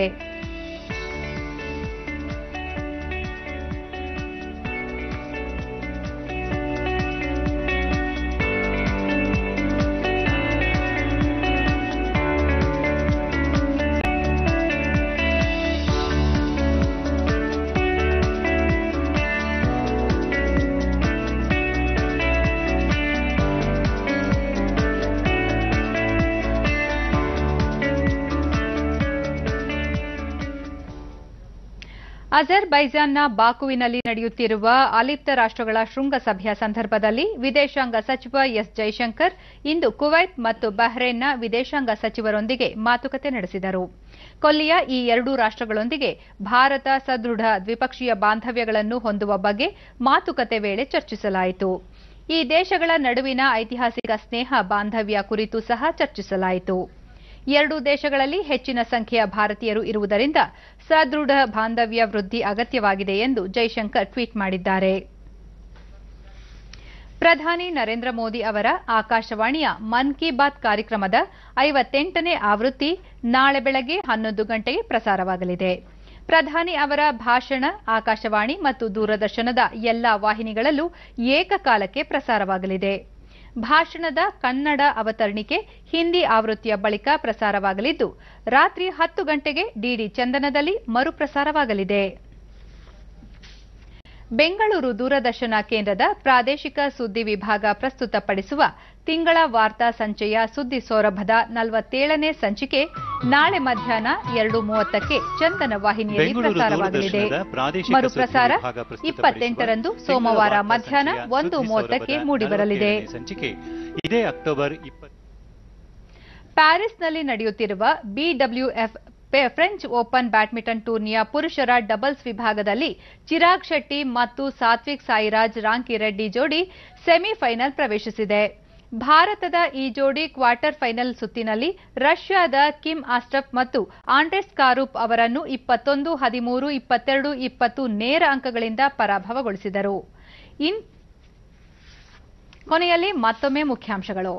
ಅಜರ್ಬೈಜಾನ್ನ ಬಾಕುವಿನಲ್ಲಿ ನಡೆಯುತ್ತಿರುವ ಅಲಿಪ್ತ ರಾಷ್ಟ್ರಗಳ ಶೃಂಗಸಭೆಯ ಸಂದರ್ಭದಲ್ಲಿ ವಿದೇಶಾಂಗ ಸಚಿವ ಎಸ್ ಜೈಶಂಕರ್ ಇಂದು ಕುವೈತ್ ಮತ್ತು ಬಹ್ರೇನ್ನ ವಿದೇಶಾಂಗ ಸಚಿವರೊಂದಿಗೆ ಮಾತುಕತೆ ನಡೆಸಿದರು ಕೊಲ್ಲಿಯ ಈ ಎರಡೂ ರಾಷ್ಟ್ರಗಳೊಂದಿಗೆ ಭಾರತ ಸದೃಢ ದ್ವಿಪಕ್ಷೀಯ ಬಾಂಧವ್ಯಗಳನ್ನು ಹೊಂದುವ ಬಗ್ಗೆ ಮಾತುಕತೆ ವೇಳೆ ಚರ್ಚಿಸಲಾಯಿತು ಈ ದೇಶಗಳ ನಡುವಿನ ಐತಿಹಾಸಿಕ ಸ್ನೇಹ ಬಾಂಧವ್ಯ ಕುರಿತು ಸಹ ಚರ್ಚಿಸಲಾಯಿತು ಎರಡೂ ದೇಶಗಳಲ್ಲಿ ಹೆಚ್ಚಿನ ಸಂಖ್ಯೆಯ ಭಾರತೀಯರು ಇರುವುದರಿಂದ ಸದೃಢ ಬಾಂಧವ್ಯ ವೃದ್ಧಿ ಅಗತ್ಯವಾಗಿದೆ ಎಂದು ಜೈಶಂಕರ್ ಟ್ವೀಟ್ ಮಾಡಿದ್ದಾರೆ ಪ್ರಧಾನಿ ನರೇಂದ್ರ ಮೋದಿ ಅವರ ಆಕಾಶವಾಣಿಯ ಮನ್ ಕಿ ಬಾತ್ ಕಾರ್ಯಕ್ರಮದ ಐವತ್ತೆಂಟನೇ ಆವೃತ್ತಿ ನಾಳೆ ಬೆಳಗ್ಗೆ ಹನ್ನೊಂದು ಗಂಟೆಗೆ ಪ್ರಸಾರವಾಗಲಿದೆ ಪ್ರಧಾನಿ ಅವರ ಭಾಷಣ ಆಕಾಶವಾಣಿ ಮತ್ತು ದೂರದರ್ಶನದ ಎಲ್ಲಾ ವಾಹಿನಿಗಳಲ್ಲೂ ಏಕಕಾಲಕ್ಕೆ ಪ್ರಸಾರವಾಗಲಿದೆ ಭಾಷಣದ ಕನ್ನಡ ಅವತರಣಿಕೆ ಹಿಂದಿ ಆವೃತ್ತಿಯ ಬಳಿಕ ಪ್ರಸಾರವಾಗಲಿದ್ದು ರಾತ್ರಿ ಹತ್ತು ಗಂಟೆಗೆ ಡಿಡಿ ಚಂದನದಲ್ಲಿ ಮರುಪ್ರಸಾರವಾಗಲಿದೆ ಬೆಂಗಳೂರು ದೂರದರ್ಶನ ಕೇಂದ್ರದ ಪ್ರಾದೇಶಿಕ ಸುದ್ದಿ ವಿಭಾಗ ಪ್ರಸ್ತುತಪಡಿಸುವ ತಿಂಗಳ ವಾರ್ತಾ ಸಂಚೆಯ ಸುದ್ದಿ ಸೌರಭದ ನಲವತ್ತೇಳನೇ ಸಂಚಿಕೆ ನಾಳೆ ಮಧ್ಯಾಹ್ನ ಎರಡು ಮೂವತ್ತಕ್ಕೆ ಚಂದನ ವಾಹಿನಿಯಲ್ಲಿ ಬೆಂಗಳೂರು ಪ್ರಸಾರವಾಗಲಿದೆ ದೂರದರ್ಶನದ ಪ್ರಾದೇಶಿಕ ಮರುಪ್ರಸಾರ ಸುದ್ದಿ ವಿಭಾಗ ಪ್ರಸ್ತುತಪಡಿಸುವ ಇಪ್ಪತ್ತೆಂಟರಂದು ತಿಂಗಳ ಸೋಮವಾರ ವಾರ್ತಾ ಮಧ್ಯಾಹ್ನ ಸಂಚಿಕೆಯ ಒಂದು ಸುದ್ದಿ ಮೂವತ್ತಕ್ಕೆ ಸೌರಭದ ಮೂಡಿಬರಲಿದೆ ನಲವತ್ತೇಳನೇ ಸಂಚಿಕೆ ಇದೇ ಅಕ್ಟೋಬರ್ ಇಪ್ಪತ್ತು ಪ್ಯಾರಿಸ್ನಲ್ಲಿ ನಡೆಯುತ್ತಿರುವ ಬಿಡಬ್ಲ್ಯೂಎಫ್ ಫ್ರೆಂಚ್ ಓಪನ್ ಬ್ಯಾಡ್ಮಿಂಟನ್ ಟೂರ್ನಿಯ ಪುರುಷರ ಡಬಲ್ಸ್ ವಿಭಾಗದಲ್ಲಿ ಚಿರಾಗ್ ಶೆಟ್ಟಿ ಮತ್ತು ಸಾತ್ವಿಕ್ ಸಾಯಿರಾಜ್ ರಾಂಕಿರೆಡ್ಡಿ ಜೋಡಿ ಸೆಮಿಫೈನಲ್ ಪ್ರವೇಶಿಸಿದೆ ಭಾರತದ ಈ ಜೋಡಿ ಕ್ವಾರ್ಟರ್ ಫೈನಲ್ ಸುತ್ತಿನಲ್ಲಿ ರಷ್ಯಾದ ಕಿಮ್ ಆಸ್ಟಫ್ ಮತ್ತು ಆಂಡ್ರೆಸ್ ಕಾರೂಪ್ ಅವರನ್ನು ಇಪ್ಪತ್ತೊಂದು ಹದಿಮೂರು ಇಪ್ಪತ್ತೆರಡು ಇಪ್ಪತ್ತು ನೇರ ಅಂಕಗಳಿಂದ ಪರಾಭವಗೊಳಿಸಿದರು ಇನ್ ಕೊನೆಯಲ್ಲಿ ಮತ್ತೊಮ್ಮೆ ಮುಖ್ಯಾಂಶಗಳು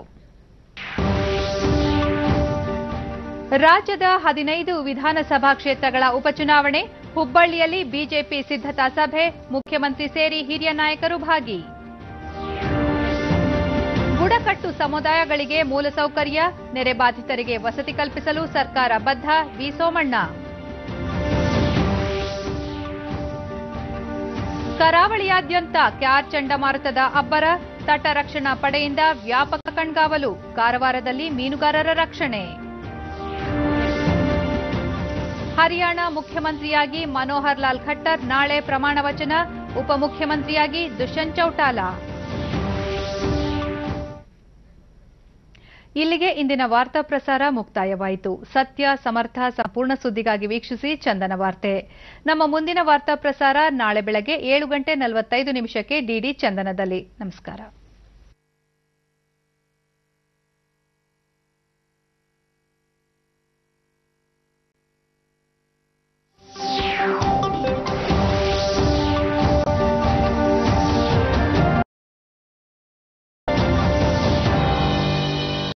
ರಾಜ್ಯದ ಹದಿನೈದು ವಿಧಾನಸಭಾ ಕ್ಷೇತ್ರಗಳ ಉಪಚುನಾವಣೆ ಹುಬ್ಬಳ್ಳಿಯಲ್ಲಿ ಬಿಜೆಪಿ ಸಿದ್ಧತಾ ಸಭೆ ಮುಖ್ಯಮಂತ್ರಿ ಸೇರಿ ಹಿರಿಯ ನಾಯಕರು ಭಾಗಿ ಬುಡಕಟ್ಟು ಸಮುದಾಯಗಳಿಗೆ ಮೂಲಸೌಕರ್ಯ ನೆರೆ ಬಾಧಿತರಿಗೆ ವಸತಿ ಕಲ್ಪಿಸಲು ಸರ್ಕಾರ ಬದ್ಧ ವಿ ಸೋಮಣ್ಣ ಕರಾವಳಿಯಾದ್ಯಂತ ಕ್ಯಾರ್ ಚಂಡಮಾರುತದ ಅಬ್ಬರ ತಟ ರಕ್ಷಣಾ ಪಡೆಯಿಂದ ವ್ಯಾಪಕ ಕಣ್ಗಾವಲು ಕಾರವಾರದಲ್ಲಿ ಮೀನುಗಾರರ ರಕ್ಷಣೆ ಹರಿಯಾಣ ಮುಖ್ಯಮಂತ್ರಿಯಾಗಿ ಮನೋಹರ್ ಲಾಲ್ ಖಟ್ಟರ್ ನಾಳೆ ಪ್ರಮಾಣ ವಚನ ಉಪಮುಖ್ಯಮಂತ್ರಿಯಾಗಿ ದುಷ್ಯಂತ್ ಚೌಟಾಲಾ ಇಲ್ಲಿಗೆ ಇಂದಿನ ವಾರ್ತಾ ಪ್ರಸಾರ ಮುಕ್ತಾಯವಾಯಿತು ಸತ್ಯ ಸಮರ್ಥ ಸಂಪೂರ್ಣ ಸುದ್ದಿಗಾಗಿ ವೀಕ್ಷಿಸಿ ಚಂದನ ವಾರ್ತೆ ನಮ್ಮ ಮುಂದಿನ ವಾರ್ತಾ ಪ್ರಸಾರ ನಾಳೆ ಬೆಳಗ್ಗೆ ಏಳು ಗಂಟೆ ನಲವತ್ತೈದು ನಿಮಿಷಕ್ಕೆ ಡಿಡಿ ಚಂದನದಲ್ಲಿ ನಮಸ್ಕಾರ